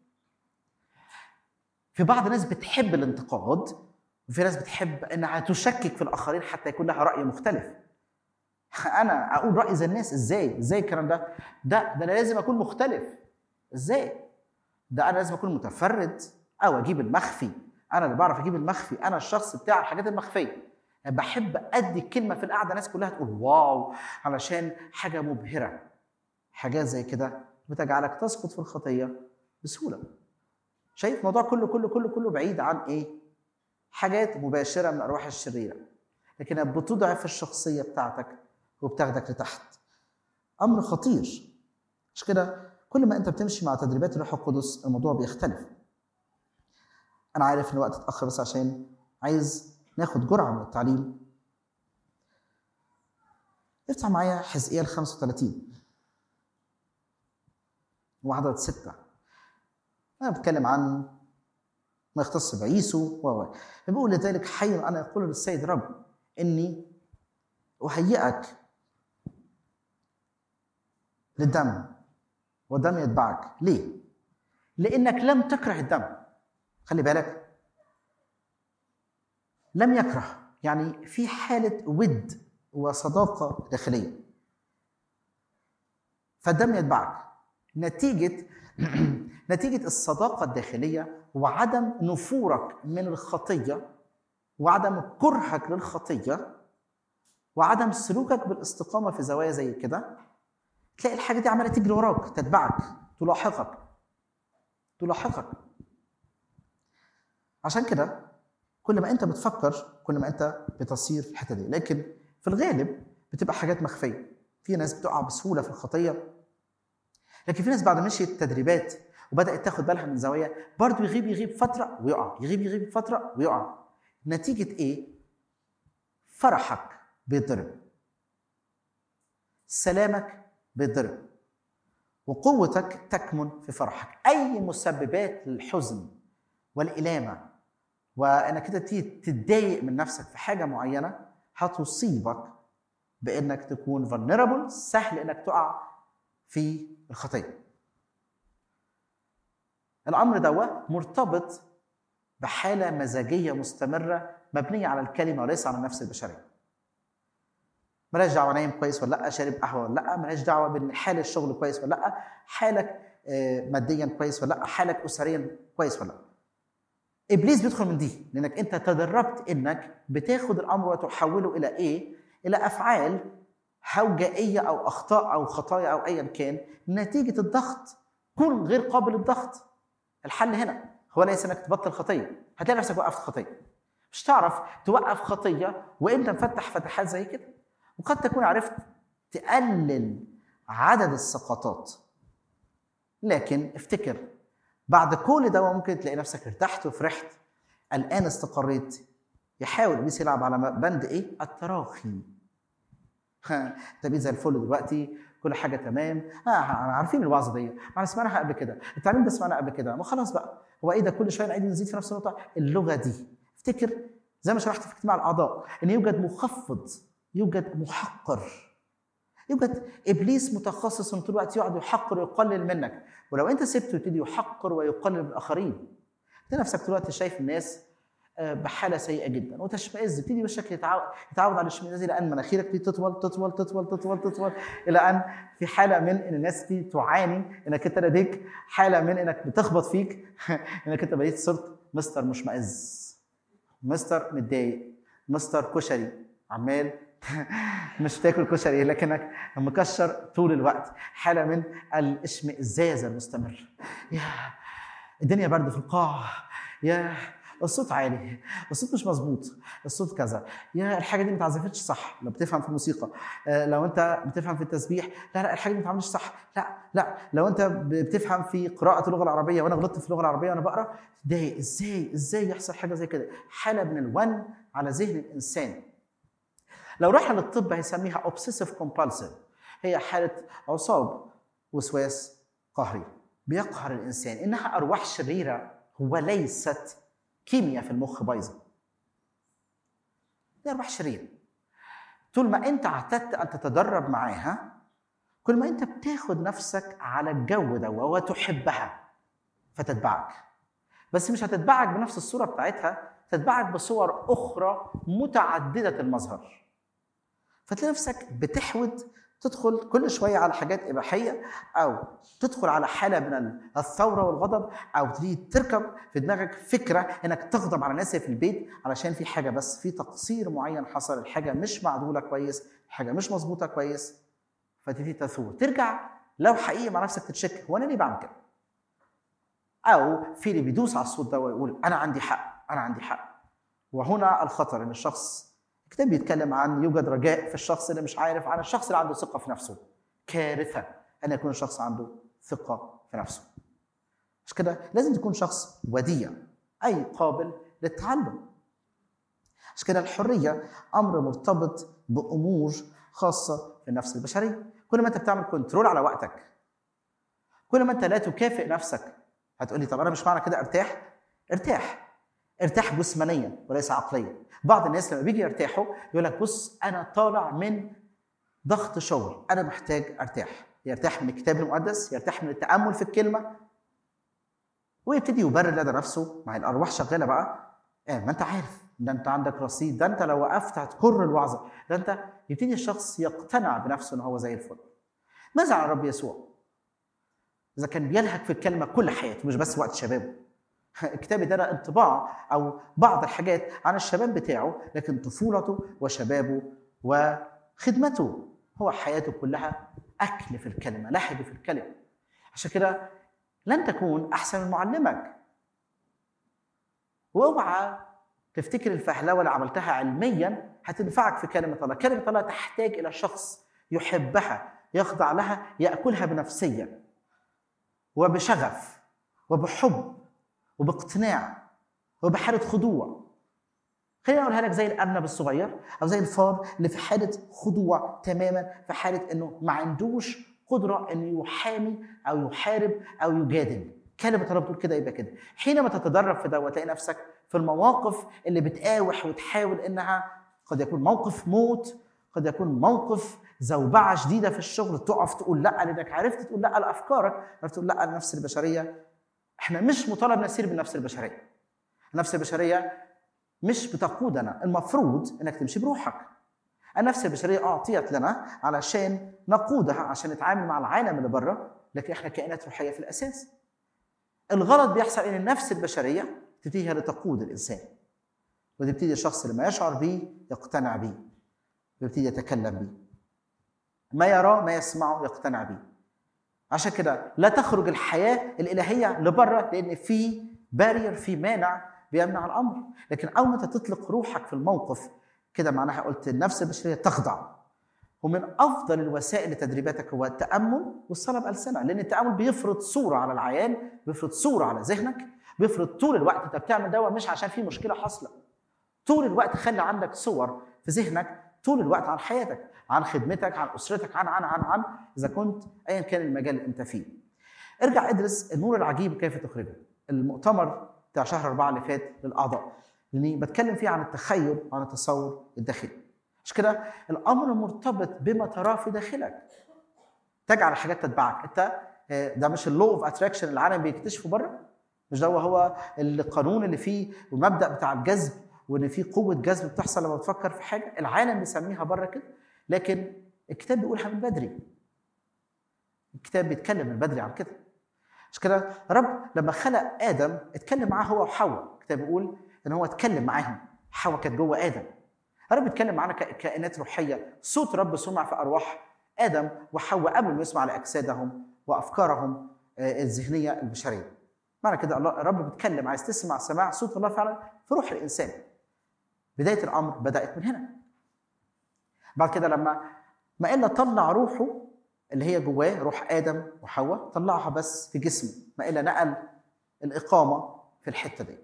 في بعض الناس بتحب الانتقاد وفي ناس بتحب انها تشكك في الاخرين حتى يكون لها راي مختلف انا اقول راي زي الناس ازاي ازاي الكلام ده ده ده انا لازم اكون مختلف ازاي ده انا لازم اكون متفرد او اجيب المخفي انا اللي بعرف اجيب المخفي انا الشخص بتاع الحاجات المخفيه يعني بحب ادي كلمه في القعده الناس كلها تقول واو علشان حاجه مبهره حاجات زي كده بتجعلك تسقط في الخطيه بسهوله شايف الموضوع كله كله كله كله بعيد عن ايه حاجات مباشره من الارواح الشريره لكنها بتضعف الشخصيه بتاعتك وبتاخدك لتحت امر خطير مش كده كل ما انت بتمشي مع تدريبات الروح القدس الموضوع بيختلف انا عارف ان الوقت اتاخر بس عشان عايز ناخد جرعه من التعليم افتح معايا حزقيال 35 وعدد ستة أنا بتكلم عن ما يختص بعيسو و بيقول لذلك حي أنا يقول للسيد رب إني أهيئك للدم والدم يتبعك ليه؟ لأنك لم تكره الدم خلي بالك لم يكره يعني في حالة ود وصداقة داخلية فالدم يتبعك نتيجة نتيجة الصداقة الداخلية وعدم نفورك من الخطية وعدم كرهك للخطية وعدم سلوكك بالاستقامة في زوايا زي كده تلاقي الحاجة دي عمالة تجري وراك تتبعك تلاحقك تلاحقك عشان كده كل ما انت بتفكر كل ما انت بتصير في الحته دي لكن في الغالب بتبقى حاجات مخفيه في ناس بتقع بسهوله في الخطيه لكن في ناس بعد مشيت تدريبات وبدات تاخد بالها من زوايا برضه يغيب يغيب فتره ويقع يغيب يغيب فتره ويقع نتيجه ايه فرحك بيتضرب سلامك بيتضرب وقوتك تكمن في فرحك اي مسببات للحزن والالامه وانك انت تيجي تتضايق من نفسك في حاجه معينه هتصيبك بانك تكون vulnerable سهل انك تقع في الخطيه. الامر ده مرتبط بحاله مزاجيه مستمره مبنيه على الكلمه وليس على النفس البشريه. ملاش دعوه نايم كويس ولا لا شارب قهوه ولا لا ملاش دعوه بان حال الشغل كويس ولا لا حالك ماديا كويس ولا لا حالك اسريا كويس ولا لا ابليس بيدخل من دي لانك انت تدربت انك بتاخد الامر وتحوله الى ايه الى افعال هوجائيه او اخطاء او خطايا او ايا كان نتيجه الضغط كن غير قابل للضغط الحل هنا هو ليس انك تبطل خطيه هتلاقي نفسك وقفت خطيه مش تعرف توقف خطيه وانت مفتح فتحات زي كده وقد تكون عرفت تقلل عدد السقطات لكن افتكر بعد كل ده ممكن تلاقي نفسك ارتحت وفرحت الان استقريت يحاول ابليس يلعب على بند ايه؟ التراخي ها انت بقيت زي الفل دلوقتي كل حاجه تمام اه عارفين الوعظه دي ما سمعناها قبل كده التعليم ده سمعناه قبل كده ما خلاص بقى هو ايه ده كل شويه نعيد ونزيد في نفس النقطه اللغه دي افتكر زي ما شرحت في اجتماع الاعضاء ان يوجد مخفض يوجد محقر يوجد ابليس متخصص طول الوقت يقعد يحقر ويقلل منك ولو انت سبته يبتدي يحقر ويقلل من الاخرين تلاقي نفسك طول الوقت شايف الناس بحاله سيئه جدا وتشمئز يبتدي وشك يتعود, يتعود على الاشمئزاز الى ان مناخيرك تبتدي تطول تطول تطول تطول تطول الى ان في حاله من ان الناس دي تعاني انك انت لديك حاله من انك بتخبط فيك انك انت بقيت صرت مستر مشمئز مستر متضايق مستر كشري عمال مش تاكل كشري لكنك مكشر طول الوقت حاله من الاشمئزاز المستمر يا الدنيا برد في القاعه يا الصوت عالي الصوت مش مظبوط الصوت كذا يا الحاجه دي ما اتعزفتش صح لو بتفهم في الموسيقى لو انت بتفهم في التسبيح لا لا الحاجه دي ما اتعملتش صح لا لا لو انت بتفهم في قراءه اللغه العربيه وانا غلطت في اللغه العربيه وانا بقرا تضايق ازاي ازاي يحصل حاجه زي كده حاله من الون على ذهن الانسان لو رحنا للطب هيسميها اوبسيسيف كومبالسيف هي حاله عصاب وسواس قهري بيقهر الانسان انها ارواح شريره وليست كيمياء في المخ بايظه دي ارواح شريره طول ما انت اعتدت ان تتدرب معاها كل ما انت بتاخد نفسك على الجو ده وتحبها فتتبعك بس مش هتتبعك بنفس الصوره بتاعتها تتبعك بصور اخرى متعدده المظهر فتلاقي نفسك بتحود تدخل كل شويه على حاجات اباحيه او تدخل على حاله من الثوره والغضب او تيجي تركب في دماغك فكره انك تغضب على الناس في البيت علشان في حاجه بس في تقصير معين حصل الحاجه مش معدوله كويس الحاجه مش مظبوطه كويس فتبتدي تثور ترجع لو حقيقي مع نفسك تتشك هو انا ليه بعمل كده؟ او في اللي بيدوس على الصوت ده ويقول انا عندي حق انا عندي حق وهنا الخطر ان الشخص الكتاب بيتكلم عن يوجد رجاء في الشخص اللي مش عارف عن الشخص اللي عنده ثقه في نفسه كارثه ان يكون الشخص عنده ثقه في نفسه مش كده لازم تكون شخص وديع اي قابل للتعلم عشان كده الحريه امر مرتبط بامور خاصه في النفس البشريه كل ما انت بتعمل كنترول على وقتك كل ما انت لا تكافئ نفسك هتقولي طب انا مش معنى كده ارتاح ارتاح ارتاح جسمانيا وليس عقليا بعض الناس لما بيجي يرتاحوا يقول لك بص انا طالع من ضغط شغل انا محتاج ارتاح يرتاح من الكتاب المقدس يرتاح من التامل في الكلمه ويبتدي يبرر لدى نفسه ما هي الارواح شغاله بقى آه ما انت عارف ده انت عندك رصيد ده انت لو وقفت هتكر الوعظه ده انت يبتدي الشخص يقتنع بنفسه ان هو زي الفل ماذا عن الرب يسوع اذا كان بيلهك في الكلمه كل حياته مش بس وقت شبابه الكتاب ادانا انطباع او بعض الحاجات عن الشباب بتاعه لكن طفولته وشبابه وخدمته هو حياته كلها اكل في الكلمه لهج في الكلمه عشان كده لن تكون احسن من معلمك واوعى تفتكر الفهلوه اللي عملتها علميا هتنفعك في كلمه الله كلمه الله تحتاج الى شخص يحبها يخضع لها ياكلها بنفسيه وبشغف وبحب وباقتناع وبحالة خضوع خليني اقولها لك زي الارنب الصغير او زي الفار اللي في حاله خضوع تماما في حاله انه ما عندوش قدره انه يحامي او يحارب او يجادل كلمه الله بتقول كده يبقى كده حينما تتدرب في ده وتلاقي نفسك في المواقف اللي بتقاوح وتحاول انها قد يكون موقف موت قد يكون موقف زوبعه شديده في الشغل تقف تقول لا لانك عرفت تقول لا لافكارك عرفت تقول لا للنفس البشريه احنا مش مطالب نسير بالنفس البشريه النفس البشريه مش بتقودنا المفروض انك تمشي بروحك النفس البشريه اعطيت لنا علشان نقودها عشان نتعامل مع العالم اللي بره لكن احنا كائنات روحيه في الاساس الغلط بيحصل ان النفس البشريه تبتدي هي اللي تقود الانسان وتبتدي الشخص لما يشعر بيه يقتنع بيه ويبتدي يتكلم بيه ما يراه ما يسمعه يقتنع بيه عشان كده لا تخرج الحياه الالهيه لبره لان في بارير في مانع بيمنع الامر لكن اول ما تطلق روحك في الموقف كده معناها قلت النفس البشريه تخضع ومن افضل الوسائل لتدريباتك هو التامل والصلاه بالسنه لان التامل بيفرض صوره على العيان بيفرض صوره على ذهنك بيفرض طول الوقت انت بتعمل دواء مش عشان في مشكله حاصله طول الوقت خلي عندك صور في ذهنك طول الوقت عن حياتك عن خدمتك عن اسرتك عن عن عن عن اذا كنت ايا كان المجال اللي انت فيه ارجع ادرس النور العجيب كيف تخرجه المؤتمر بتاع شهر أربعة اللي فات للأعضاء لأني بتكلم فيه عن التخيل وعن التصور الداخلي عشان كده الأمر مرتبط بما تراه في داخلك تجعل الحاجات تتبعك أنت ده مش اللو اوف اتراكشن اللي العالم بيكتشفه بره مش ده هو القانون اللي فيه والمبدا بتاع الجذب وان في قوه جذب بتحصل لما بتفكر في حاجه العالم بيسميها بره كده لكن الكتاب بيقولها من بدري الكتاب بيتكلم من بدري عن كده عشان كده رب لما خلق ادم اتكلم معاه هو وحواء الكتاب بيقول ان هو اتكلم معاهم حواء كانت جوه ادم رب اتكلم معانا كائنات روحيه صوت رب سمع في ارواح ادم وحواء قبل ما يسمع لاجسادهم وافكارهم الذهنيه البشريه معنى كده الله الرب بيتكلم عايز تسمع سماع صوت الله فعلا في روح الانسان بدايه الامر بدات من هنا بعد كده لما ما الا طلع روحه اللي هي جواه روح ادم وحواء طلعها بس في جسمه ما الا نقل الاقامه في الحته دي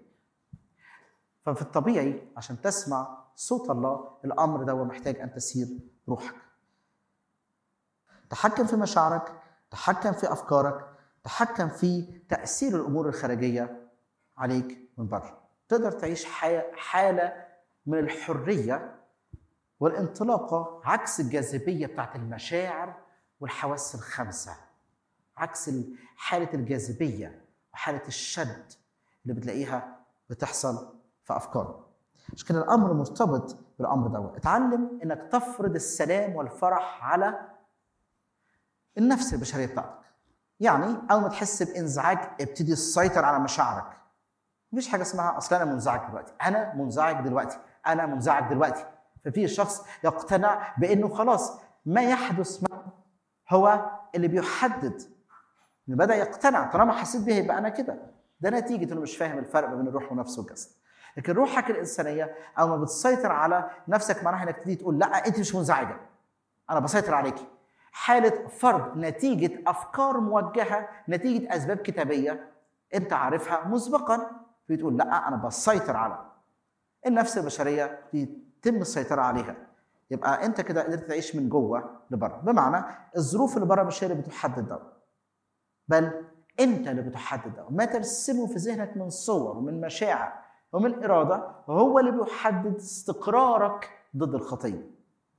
ففي الطبيعي عشان تسمع صوت الله الامر ده محتاج ان تسير روحك تحكم في مشاعرك تحكم في افكارك تحكم في تاثير الامور الخارجيه عليك من بره تقدر تعيش حي- حاله من الحريه والانطلاقه عكس الجاذبيه بتاعت المشاعر والحواس الخمسه عكس ال- حاله الجاذبيه وحاله الشد اللي بتلاقيها بتحصل في افكارك عشان كده الامر مرتبط بالامر ده اتعلم انك تفرض السلام والفرح على النفس البشريه بتاعتك يعني اول ما تحس بانزعاج ابتدي تسيطر على مشاعرك مفيش حاجه اسمها اصل انا منزعج دلوقتي انا منزعج دلوقتي انا منزعج دلوقتي ففي الشخص يقتنع بانه خلاص ما يحدث معه هو اللي بيحدد إنه بدا يقتنع طالما حسيت به يبقى انا كده ده نتيجه انه مش فاهم الفرق بين الروح ونفس والجسد لكن روحك الانسانيه اول ما بتسيطر على نفسك معناها انك تبتدي تقول لا انت مش منزعجه انا بسيطر عليكي حاله فرض نتيجه افكار موجهه نتيجه اسباب كتابيه انت عارفها مسبقا بتقول لا انا بسيطر على النفس البشريه يتم السيطره عليها يبقى انت كده قدرت تعيش من جوه لبره بمعنى الظروف اللي بره مش هي اللي بتحدد ده بل انت اللي بتحدد ده ما ترسمه في ذهنك من صور ومن مشاعر ومن اراده هو اللي بيحدد استقرارك ضد الخطيه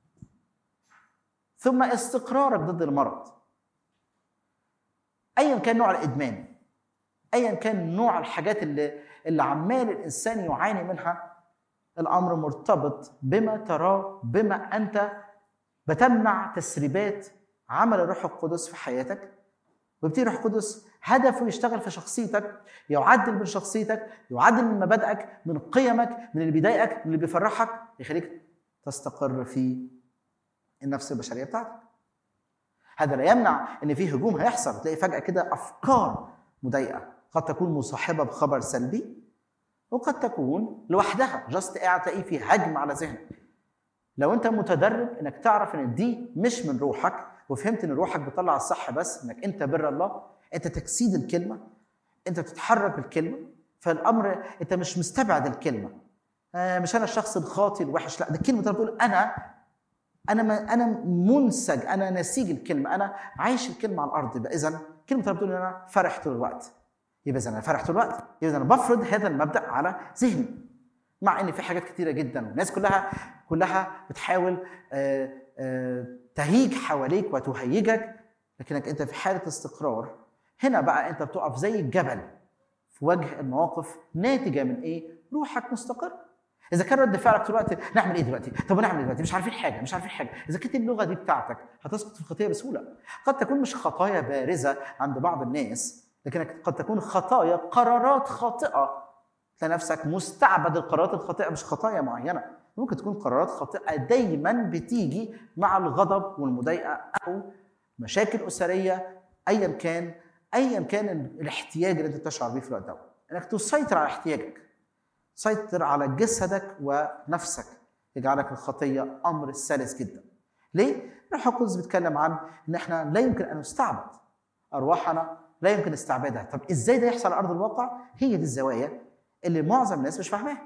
ثم استقرارك ضد المرض ايا كان نوع الادمان ايا كان نوع الحاجات اللي اللي عمال الانسان يعاني منها الامر مرتبط بما تراه بما انت بتمنع تسريبات عمل الروح القدس في حياتك ويبتدي الروح القدس هدفه يشتغل في شخصيتك يعدل من شخصيتك يعدل من مبادئك من قيمك من اللي بيضايقك من اللي بيفرحك يخليك تستقر في النفس البشريه بتاعتك هذا لا يمنع ان في هجوم هيحصل تلاقي فجاه كده افكار مضايقه قد تكون مصاحبه بخبر سلبي وقد تكون لوحدها جاست قاعد تلاقيه في هجم على ذهنك لو انت متدرب انك تعرف ان دي مش من روحك وفهمت ان روحك بتطلع الصح بس انك انت بر الله انت تجسيد الكلمه انت بتتحرك بالكلمه فالامر انت مش مستبعد الكلمه آه مش انا الشخص الخاطي الوحش لا ده الكلمه انت بتقول انا انا ما انا منسج انا نسيج الكلمه انا عايش الكلمه على الارض يبقى اذا كلمه ربنا بتقول ان انا فرح طول الوقت يبقى اذا انا فرح طول الوقت يبقى انا بفرض هذا المبدا على ذهني مع ان في حاجات كتيره جدا والناس كلها كلها بتحاول آه، آه، تهيج حواليك وتهيجك لكنك انت في حاله استقرار هنا بقى انت بتقف زي الجبل في وجه المواقف ناتجه من ايه؟ روحك مستقر اذا كان رد فعلك طول الوقت نعمل ايه دلوقتي؟ طب نعمل ايه دلوقتي؟ مش عارفين حاجه مش عارفين حاجه، اذا كانت اللغه دي بتاعتك هتسقط في الخطيه بسهوله. قد تكون مش خطايا بارزه عند بعض الناس لكنك قد تكون خطايا قرارات خاطئه تلاقي نفسك مستعبد القرارات الخاطئه مش خطايا معينه ممكن تكون قرارات خاطئه دايما بتيجي مع الغضب والمضايقه او مشاكل اسريه ايا كان ايا كان الاحتياج اللي انت بتشعر بيه في الوقت ده انك تسيطر على احتياجك تسيطر على جسدك ونفسك يجعلك الخطيه امر سلس جدا ليه؟ الروح القدس بيتكلم عن ان احنا لا يمكن ان نستعبد ارواحنا لا يمكن استعبادها طب ازاي ده يحصل على ارض الواقع هي دي الزوايا اللي معظم الناس مش فاهماها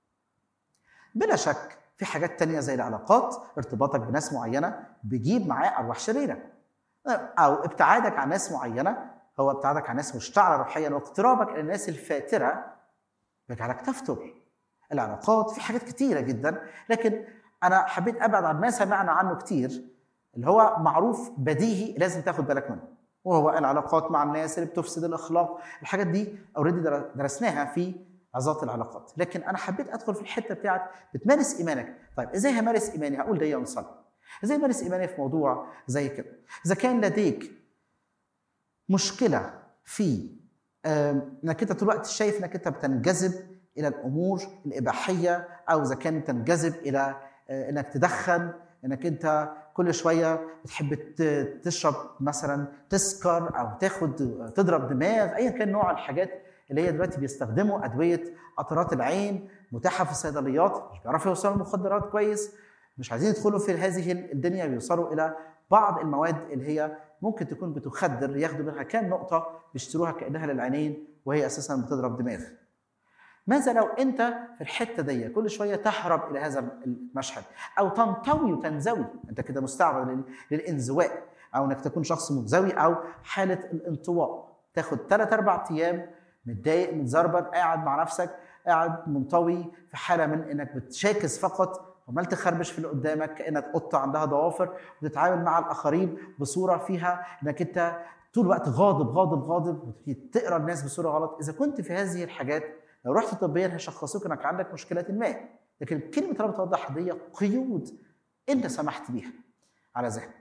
بلا شك في حاجات تانية زي العلاقات ارتباطك بناس معينة بيجيب معاه أرواح شريرة أو ابتعادك عن ناس معينة هو ابتعادك عن ناس مشتعلة روحيا واقترابك إلى الناس الفاترة بيجعلك تفتر العلاقات في حاجات كتيرة جدا لكن أنا حبيت أبعد عن ما سمعنا عنه كتير اللي هو معروف بديهي لازم تاخد بالك منه وهو العلاقات مع الناس اللي بتفسد الاخلاق الحاجات دي اوريدي درسناها في عظات العلاقات لكن انا حبيت ادخل في الحته بتاعت بتمارس ايمانك طيب ازاي همارس ايماني هقول ده ونصلي ازاي امارس ايماني في موضوع زي كده اذا كان لديك مشكله في انك انت طول الوقت شايف انك انت بتنجذب الى الامور الاباحيه او اذا كان تنجذب الى انك تدخن انك انت كل شويه بتحب تشرب مثلا تسكر او تاخد تضرب دماغ ايا كان نوع الحاجات اللي هي دلوقتي بيستخدموا ادويه قطرات العين متاحه في الصيدليات مش بيعرفوا يوصلوا المخدرات كويس مش عايزين يدخلوا في هذه الدنيا بيوصلوا الى بعض المواد اللي هي ممكن تكون بتخدر ياخدوا منها كام نقطه بيشتروها كانها للعينين وهي اساسا بتضرب دماغ ماذا لو انت في الحته دي كل شويه تهرب الى هذا المشهد او تنطوي وتنزوي انت كده مستعبد للانزواء او انك تكون شخص منزوي او حاله الانطواء تاخد ثلاث اربع ايام متضايق متزربن قاعد مع نفسك قاعد منطوي في حاله من انك بتشاكس فقط عمال تخربش في اللي قدامك كانك قطه عندها ضوافر وتتعامل مع الاخرين بصوره فيها انك انت طول الوقت غاضب غاضب غاضب وتقرا الناس بصوره غلط اذا كنت في هذه الحاجات لو رحت طبيا هيشخصوك انك عندك مشكله ما لكن كلمه رب توضح هي قيود انت سمحت بيها على ذهنك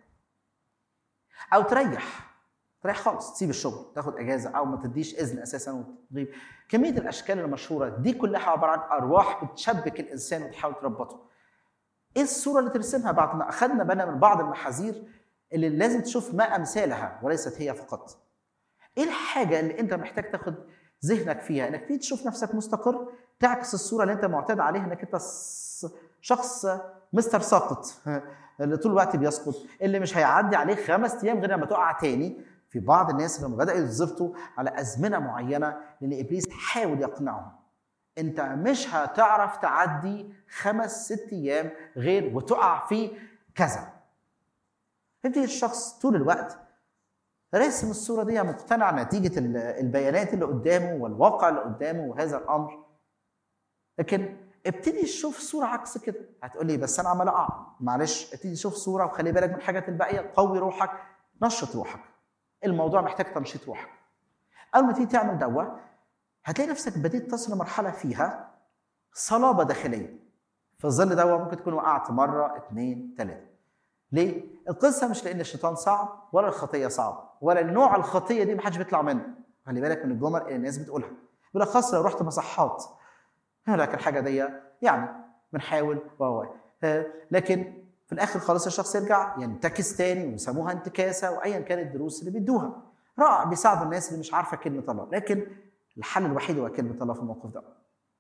او تريح تريح خالص تسيب الشغل تاخد اجازه او ما تديش اذن اساسا وتغيب كميه الاشكال المشهوره دي كلها عباره عن ارواح بتشبك الانسان وتحاول تربطه ايه الصوره اللي ترسمها بعد ما اخذنا بالنا من بعض المحاذير اللي لازم تشوف ما امثالها وليست هي فقط ايه الحاجه اللي انت محتاج تاخد ذهنك فيها انك تيجي تشوف نفسك مستقر تعكس الصوره اللي انت معتاد عليها انك انت شخص مستر ساقط اللي طول الوقت بيسقط اللي مش هيعدي عليه خمس ايام غير لما تقع تاني في بعض الناس لما بداوا يتظبطوا على ازمنه معينه لان ابليس حاول يقنعهم انت مش هتعرف تعدي خمس ست ايام غير وتقع في كذا يبتدي الشخص طول الوقت راسم الصوره دي مقتنع نتيجه البيانات اللي قدامه والواقع اللي قدامه وهذا الامر لكن ابتدي تشوف صوره عكس كده هتقول لي بس انا عمال اقع معلش ابتدي تشوف صوره وخلي بالك من الحاجات الباقيه قوي روحك نشط روحك الموضوع محتاج تنشيط روحك اول ما تيجي تعمل دوا هتلاقي نفسك بديت تصل لمرحله فيها صلابه داخليه في الظل دوا ممكن تكون وقعت مره اثنين ثلاثه ليه؟ القصه مش لان الشيطان صعب ولا الخطيه صعب ولا نوع الخطيه دي محدش بيطلع منه خلي بالك من الجمل اللي الناس بتقولها بالاخص لو رحت مصحات لك الحاجه دي يعني بنحاول و لكن في الاخر خالص الشخص يرجع ينتكس تاني ويسموها انتكاسه وايا كانت الدروس اللي بيدوها رائع بيساعدوا الناس اللي مش عارفه كلمه الله لكن الحل الوحيد هو كلمه الله في الموقف ده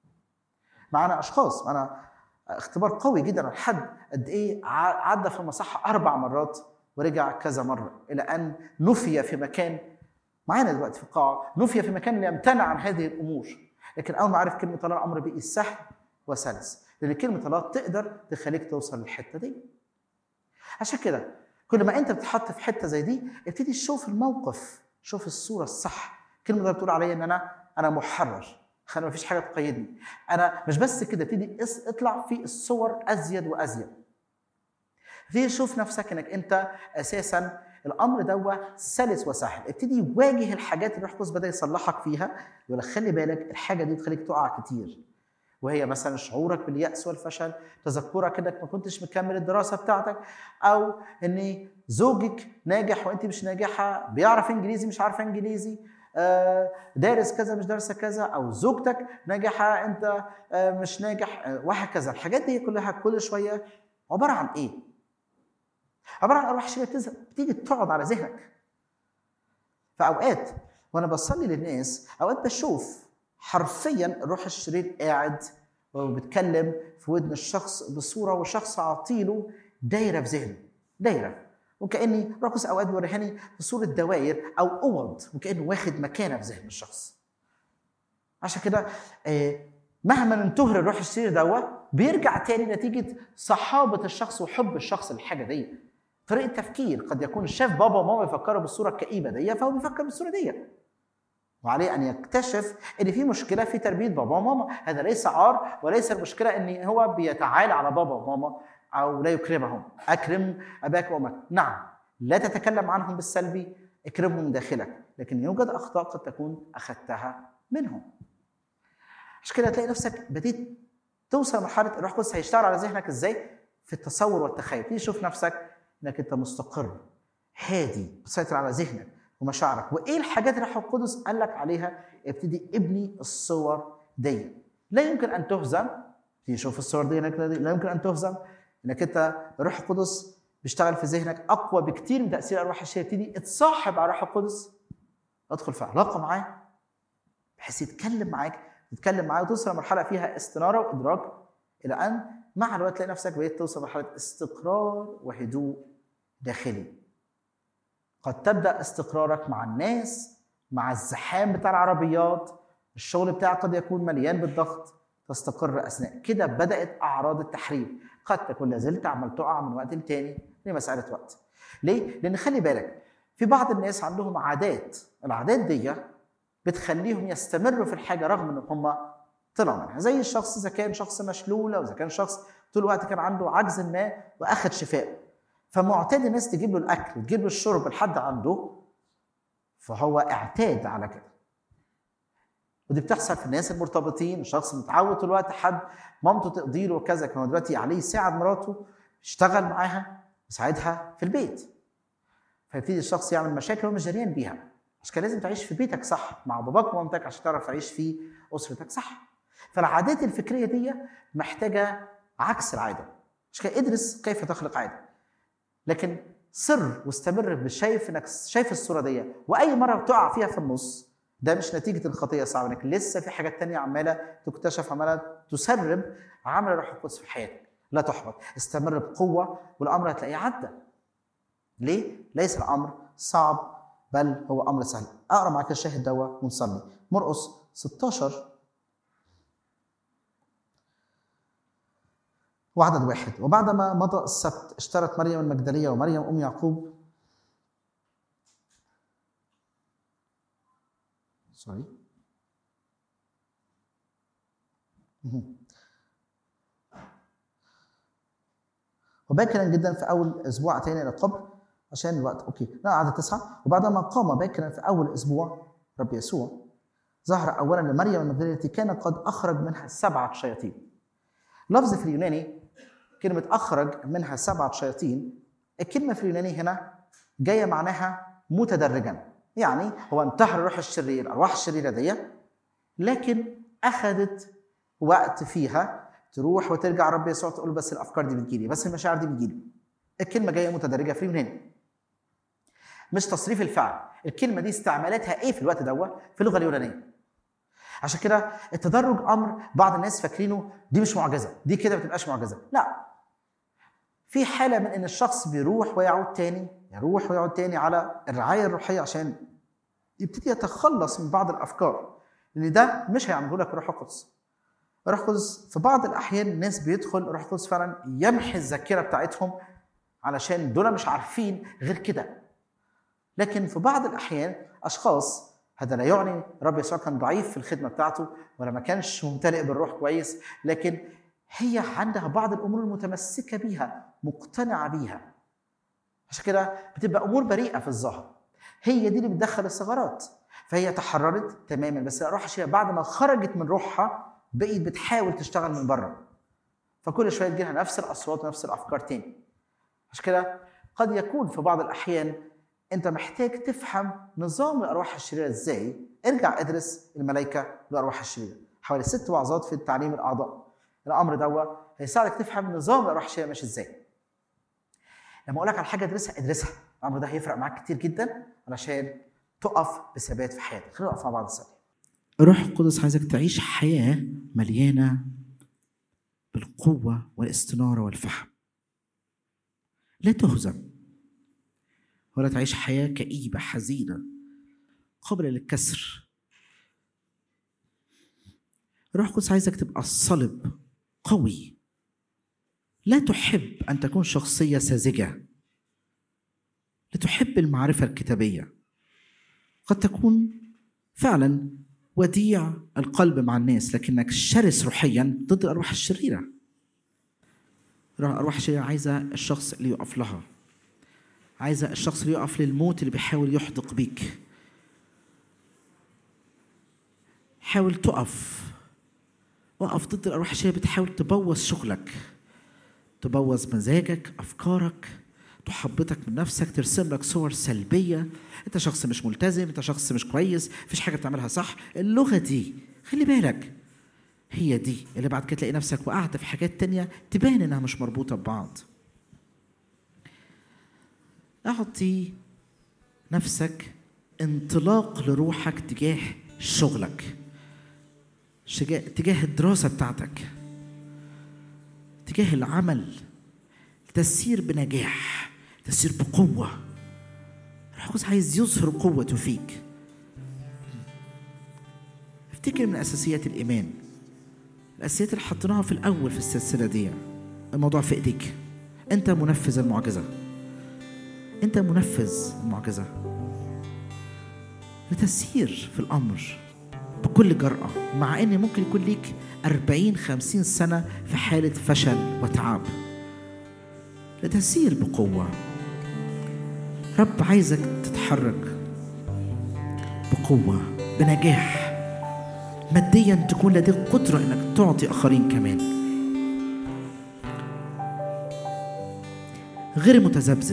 معانا اشخاص معانا اختبار قوي جدا عن حد قد ايه عدى في المصحه اربع مرات ورجع كذا مره الى ان نفي في مكان معانا دلوقتي في القاعه نفي في مكان يمتنع عن هذه الامور لكن اول ما عرف كلمه الله الامر بقي سهل وسلس لان كلمه الله تقدر تخليك توصل للحته دي عشان كده كل ما انت بتتحط في حته زي دي ابتدي تشوف الموقف شوف الصوره الصح كلمه الله بتقول عليا ان انا انا محرر انا ما فيش حاجه تقيدني انا مش بس كده ابتدي اطلع في الصور ازيد وازيد ابتدي تشوف نفسك انك انت اساسا الامر ده سلس وسهل ابتدي واجه الحاجات اللي روح القدس بدا يصلحك فيها يقول لك خلي بالك الحاجه دي تخليك تقع كتير وهي مثلا شعورك باليأس والفشل تذكرك انك ما كنتش مكمل الدراسه بتاعتك او ان زوجك ناجح وانت مش ناجحه بيعرف انجليزي مش عارفه انجليزي دارس كذا مش دارسه كذا او زوجتك ناجحه انت مش ناجح وهكذا الحاجات دي كلها كل شويه عباره عن ايه عباره عن ارواح شريره بتيجي تقعد على ذهنك فاوقات وانا بصلي للناس اوقات بشوف حرفيا الروح الشرير قاعد وبيتكلم في ودن الشخص بصوره وشخص عاطيله دايره في ذهنه دايره وكاني راقص اوقات بيوريهاني في صوره دوائر او اوض وكانه واخد مكانه في ذهن الشخص عشان كده مهما انتهر الروح الشرير دوا بيرجع تاني نتيجه صحابه الشخص وحب الشخص للحاجه دي طريقه تفكير قد يكون شاف بابا وماما يفكروا بالصوره الكئيبه دي فهو بيفكر بالصوره دي وعليه ان يكتشف ان في مشكله في تربيه بابا وماما هذا ليس عار وليس المشكله ان هو بيتعالى على بابا وماما او لا يكرمهم اكرم اباك وامك نعم لا تتكلم عنهم بالسلبي اكرمهم داخلك لكن يوجد اخطاء قد تكون اخذتها منهم عشان كده هتلاقي نفسك بديت توصل لمرحله الروح القدس هيشتغل على ذهنك ازاي في التصور والتخيل تيجي تشوف نفسك انك انت مستقر هادي بتسيطر على ذهنك ومشاعرك وايه الحاجات اللي الروح القدس قال لك عليها ابتدي ابني الصور دي لا يمكن ان تهزم تيجي تشوف الصور دي هناك لا يمكن ان تهزم انك انت الروح القدس بيشتغل في ذهنك اقوى بكتير من تاثير الروح الشرير ابتدي اتصاحب على الروح القدس ادخل في علاقه معاه بحيث يتكلم معاك تتكلم معاه وتوصل لمرحله فيها استناره وادراك الى ان مع الوقت تلاقي نفسك بقيت توصل لمرحله استقرار وهدوء داخلي قد تبدا استقرارك مع الناس مع الزحام بتاع العربيات الشغل بتاعك قد يكون مليان بالضغط تستقر اثناء كده بدات اعراض التحريم قد تكون لازلت عمال تقع من وقت لتاني لمساله وقت ليه؟ لان خلي بالك في بعض الناس عندهم عادات العادات دي بتخليهم يستمروا في الحاجه رغم ان هم طلعوا منها زي الشخص اذا كان شخص مشلول او اذا كان شخص طول الوقت كان عنده عجز ما واخد شفاء فمعتاد الناس تجيب له الاكل وتجيب له الشرب لحد عنده فهو اعتاد على كده ودي بتحصل في الناس المرتبطين شخص متعود طول الوقت حد مامته تقضي له وكذا كان هو دلوقتي عليه يساعد مراته يشتغل معاها يساعدها في البيت فيبتدي الشخص يعمل مشاكل هو مش دريان بيها عشان كده لازم تعيش في بيتك صح مع باباك ومامتك عشان تعرف تعيش في اسرتك صح فالعادات الفكريه دي محتاجه عكس العاده عشان كده ادرس كيف تخلق عاده لكن سر واستمر بشايف انك شايف الصوره دي واي مره بتقع فيها في النص ده مش نتيجه الخطيه صعب انك لسه في حاجات تانية عماله تكتشف عماله تسرب عمل الروح القدس في حياتك لا تحبط استمر بقوه والامر هتلاقيه عدى ليه؟ ليس الامر صعب بل هو امر سهل اقرا معاك الشاهد دوا ونصلي مرقس 16 وعدد واحد وبعدما مضى السبت اشترت مريم المجدلية ومريم أم يعقوب سوري وباكرا جدا في اول اسبوع اتينا الى القبر عشان الوقت اوكي لا عدد تسعه وبعدما قام باكرا في اول اسبوع رب يسوع ظهر اولا لمريم المجدليه التي كان قد اخرج منها سبعه شياطين لفظ في اليوناني كلمه اخرج منها سبعه شياطين الكلمه في اليوناني هنا جايه معناها متدرجا يعني هو انتحر الروح الشرير الارواح الشريره دي لكن اخذت وقت فيها تروح وترجع رب يسوع تقول بس الافكار دي بتجيلي بس المشاعر دي بتجيلي الكلمه جايه متدرجه في اليوناني مش تصريف الفعل الكلمه دي استعمالاتها ايه في الوقت دوت في اللغه اليونانيه عشان كده التدرج امر بعض الناس فاكرينه دي مش معجزه دي كده ما تبقاش معجزه لا في حاله من ان الشخص بيروح ويعود تاني يروح ويعود تاني على الرعايه الروحيه عشان يبتدي يتخلص من بعض الافكار لان ده مش هيعمله لك الروح القدس الروح القدس في بعض الاحيان الناس بيدخل الروح القدس فعلا يمحي الذاكره بتاعتهم علشان دول مش عارفين غير كده لكن في بعض الاحيان اشخاص هذا لا يعني رب يسوع كان ضعيف في الخدمه بتاعته ولا ما كانش ممتلئ بالروح كويس لكن هي عندها بعض الامور المتمسكه بيها مقتنعه بيها عشان كده بتبقى امور بريئه في الظاهر هي دي اللي بتدخل الثغرات فهي تحررت تماما بس الروح الشريره بعد ما خرجت من روحها بقيت بتحاول تشتغل من بره فكل شويه تجيلها نفس الاصوات ونفس الافكار تاني عشان كده قد يكون في بعض الاحيان انت محتاج تفهم نظام الارواح الشريره ازاي ارجع ادرس الملائكه والارواح الشريره حوالي ست وعظات في تعليم الاعضاء الامر دوت هيساعدك تفهم نظام الارواح الشريره ماشي ازاي لما اقول لك على حاجه ادرسها ادرسها الامر ده هيفرق معاك كتير جدا علشان تقف بثبات في حياتك خلينا نقف مع بعض نصلي الروح القدس عايزك تعيش حياة مليانة بالقوة والاستنارة والفهم لا تهزم ولا تعيش حياة كئيبة حزينة قابلة للكسر الروح القدس عايزك تبقى الصلب قوي لا تحب أن تكون شخصية ساذجة لا تحب المعرفة الكتابية قد تكون فعلا وديع القلب مع الناس لكنك شرس روحيا ضد الارواح الشريره الارواح الشريره عايزه الشخص اللي يقف لها عايزه الشخص اللي يقف للموت اللي بيحاول يحدق بيك حاول تقف وقف ضد الارواح الشريره بتحاول تبوظ شغلك تبوظ مزاجك افكارك تحبطك من نفسك ترسم لك صور سلبيه انت شخص مش ملتزم انت شخص مش كويس مفيش حاجه بتعملها صح اللغه دي خلي بالك هي دي اللي بعد كده تلاقي نفسك وقعت في حاجات تانية تبان انها مش مربوطه ببعض اعطي نفسك انطلاق لروحك تجاه شغلك تجاه الدراسه بتاعتك تجاه العمل تسير بنجاح تسير بقوة الروح القدس عايز يظهر قوته فيك افتكر من أساسيات الإيمان الأساسيات اللي حطيناها في الأول في السلسلة دي الموضوع في إيديك أنت منفذ المعجزة انت منفذ المعجزه لتسير في الامر بكل جرأة مع ان ممكن يكون ليك 40 50 سنة في حالة فشل وتعب لتسير بقوة رب عايزك تتحرك بقوة بنجاح ماديا تكون لديك قدرة انك تعطي اخرين كمان غير متذبذب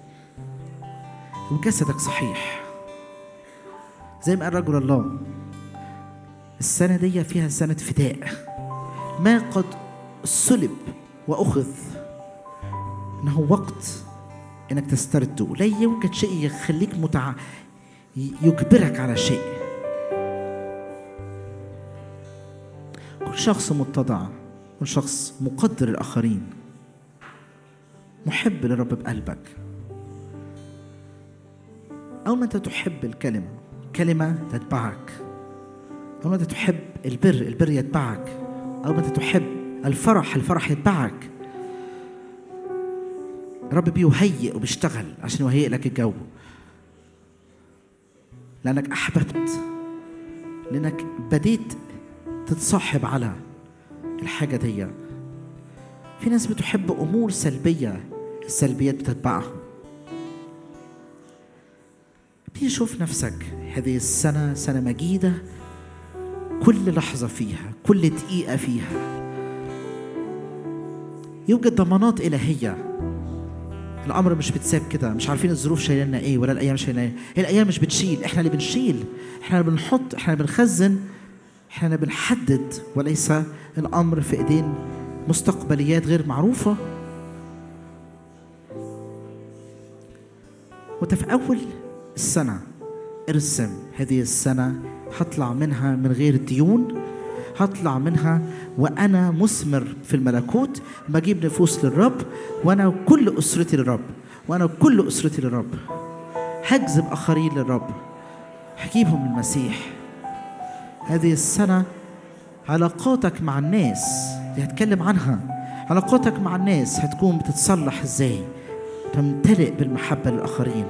وجسدك صحيح زي ما قال رجل الله السنة دي فيها سنة فداء ما قد صلب وأخذ إنه وقت إنك تسترده لا يوجد شيء يخليك متع يجبرك على شيء كل شخص متضع كل شخص مقدر الآخرين محب للرب بقلبك أول ما أنت تحب الكلمة كلمة تتبعك أول ما أنت تحب البر البر يتبعك أول ما أنت تحب الفرح الفرح يتبعك الرب بيهيئ وبيشتغل عشان يهيئ لك الجو لأنك أحببت لأنك بديت تتصاحب على الحاجة دي في ناس بتحب أمور سلبية السلبيات بتتبعها شوف نفسك هذه السنة سنة مجيدة كل لحظة فيها كل دقيقة فيها يوجد ضمانات إلهية الأمر مش بتساب كده مش عارفين الظروف شايلنا إيه ولا الأيام شايلنا إيه الأيام مش بتشيل إحنا اللي بنشيل إحنا اللي بنحط إحنا اللي بنخزن إحنا اللي بنحدد وليس الأمر في إيدين مستقبليات غير معروفة وانت في أول السنة ارسم هذه السنة هطلع منها من غير ديون هطلع منها وأنا مثمر في الملكوت بجيب نفوس للرب وأنا كل أسرتي للرب وأنا كل أسرتي للرب هجذب آخرين للرب هجيبهم المسيح هذه السنة علاقاتك مع الناس اللي هتكلم عنها علاقاتك مع الناس هتكون بتتصلح ازاي تمتلئ بالمحبة للآخرين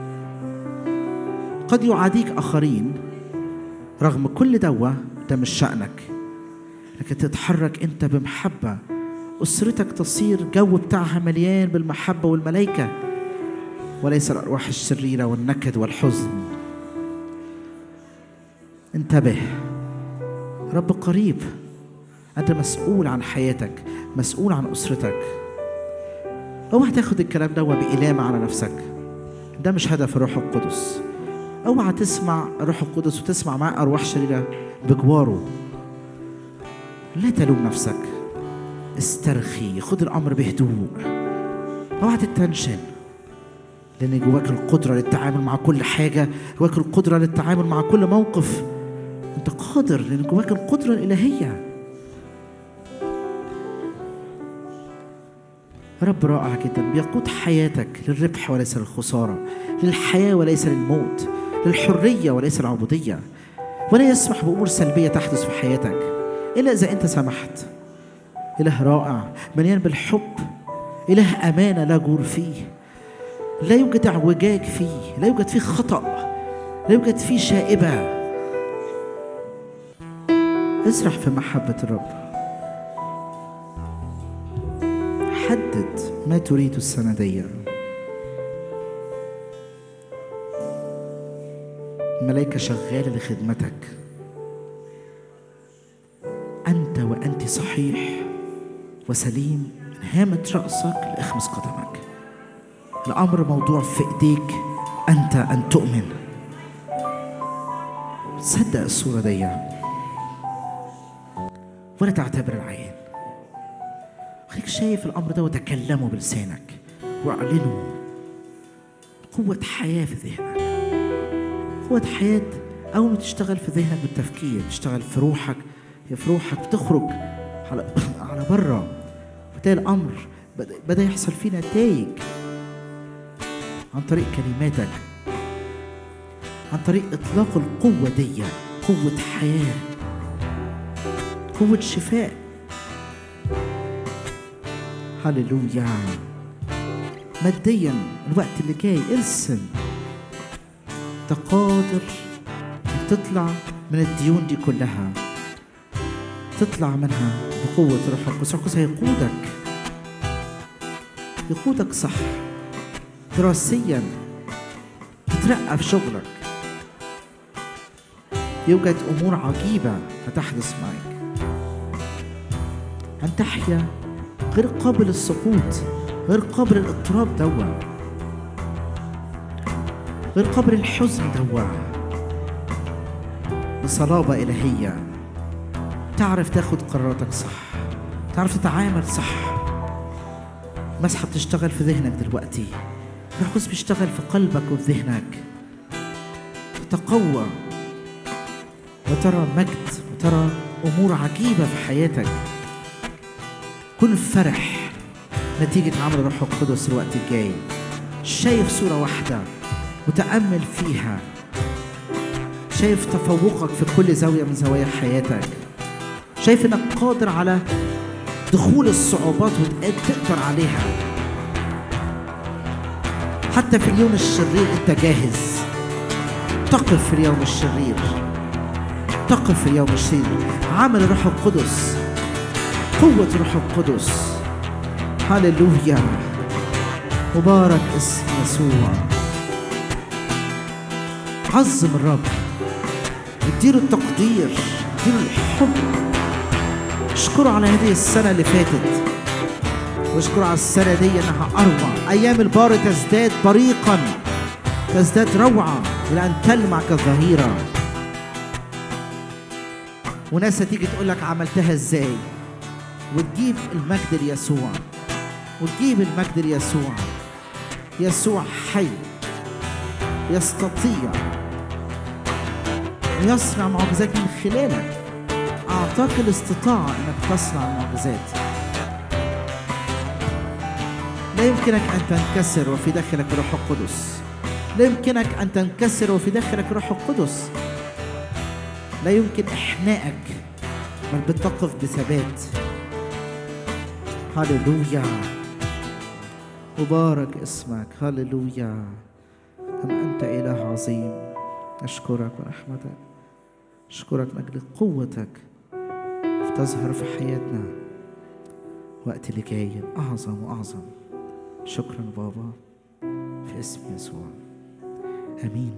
قد يعاديك آخرين رغم كل دوا ده مش شأنك لكن تتحرك أنت بمحبة أسرتك تصير جو بتاعها مليان بالمحبة والملائكة وليس الأرواح الشريرة والنكد والحزن انتبه رب قريب أنت مسؤول عن حياتك مسؤول عن أسرتك اوعى تاخد الكلام ده بإلامة على نفسك ده مش هدف الروح القدس اوعى تسمع الروح القدس وتسمع معاه أرواح شريرة بجواره لا تلوم نفسك استرخي خد الأمر بهدوء اوعى تتنشن لأن جواك القدرة للتعامل مع كل حاجة جواك القدرة للتعامل مع كل موقف أنت قادر لأن جواك القدرة الإلهية رب رائع جدا بيقود حياتك للربح وليس للخسارة للحياة وليس للموت للحرية وليس العبودية ولا يسمح بأمور سلبية تحدث في حياتك إلا إذا أنت سمحت إله رائع مليان بالحب إله أمانة لا جور فيه لا يوجد اعوجاج فيه لا يوجد فيه خطأ لا يوجد فيه شائبة اسرح في محبة الرب حدد ما تريد السنة دي الملائكة شغالة لخدمتك أنت وأنت صحيح وسليم من هامة رأسك لإخمص قدمك الأمر موضوع في إيديك أنت أن تؤمن تصدق الصورة دي ولا تعتبر العين خليك شايف الأمر ده وتكلمه بلسانك واعلنه قوة حياة في ذهنك قوة حياة أول ما تشتغل في ذهنك بالتفكير تشتغل في روحك هي في روحك بتخرج على على بره وتلاقي الأمر بدأ, بدأ يحصل فيه نتائج عن طريق كلماتك عن طريق إطلاق القوة دي قوة حياة قوة شفاء هللويا ماديا الوقت اللي جاي ارسم انت قادر انك تطلع من الديون دي كلها تطلع منها بقوة روح القدس روح القدس هيقودك يقودك صح دراسيا تترقى في شغلك يوجد أمور عجيبة هتحدث معك أن تحيا غير قابل للسقوط غير قابل للاضطراب دوا غير قابل للحزن دوا بصلابة إلهية تعرف تاخد قراراتك صح تعرف تتعامل صح مسحة بتشتغل في ذهنك دلوقتي روح القدس بيشتغل في قلبك وفي ذهنك تتقوى وترى مجد وترى أمور عجيبة في حياتك كن فرح نتيجة عمل الروح القدس الوقت الجاي شايف صورة واحدة متأمل فيها شايف تفوقك في كل زاوية من زوايا حياتك شايف انك قادر على دخول الصعوبات وتقدر عليها حتى في اليوم الشرير انت جاهز تقف في اليوم الشرير تقف في اليوم الشرير عمل الروح القدس قوة الروح القدس هللويا مبارك اسم يسوع عظم الرب اديله التقدير اديله الحب اشكره على هذه السنة اللي فاتت واشكره على السنة دي انها اروع ايام البار تزداد بريقا تزداد روعة الى ان تلمع كالظهيرة وناس هتيجي تقول لك عملتها ازاي وتجيب المجد ليسوع وتجيب المجد ليسوع يسوع حي يستطيع يصنع معجزات من خلالك أعطاك الاستطاعة أنك تصنع المعجزات لا يمكنك أن تنكسر وفي داخلك روح القدس لا يمكنك أن تنكسر وفي داخلك روح القدس لا يمكن إحنائك بل بتقف بثبات هللويا مبارك اسمك هللويا أم أنت إله عظيم أشكرك ورحمتك أشكرك من أجل قوتك تظهر في حياتنا وقت اللي جاي أعظم وأعظم شكرا بابا في اسم يسوع آمين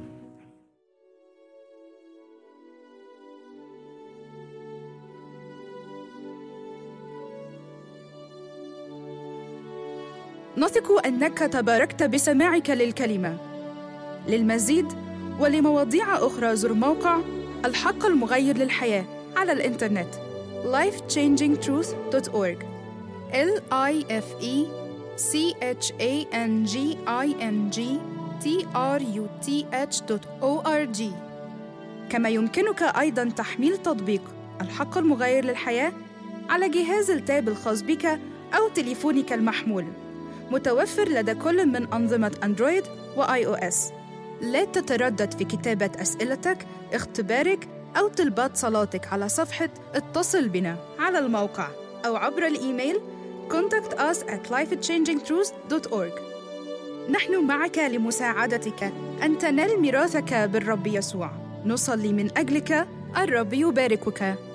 نثق انك تباركت بسماعك للكلمه للمزيد ولمواضيع اخرى زر موقع الحق المغير للحياه على الانترنت lifechangingtruth.org l i f e c h a n g i n g t r u t h.org كما يمكنك ايضا تحميل تطبيق الحق المغير للحياه على جهاز التاب الخاص بك او تليفونك المحمول متوفر لدى كل من أنظمة أندرويد وآي أو إس. لا تتردد في كتابة أسئلتك، اختبارك أو طلبات صلاتك على صفحة اتصل بنا على الموقع أو عبر الإيميل contact us at lifechangingtruth.org نحن معك لمساعدتك أن تنال ميراثك بالرب يسوع نصلي من أجلك الرب يباركك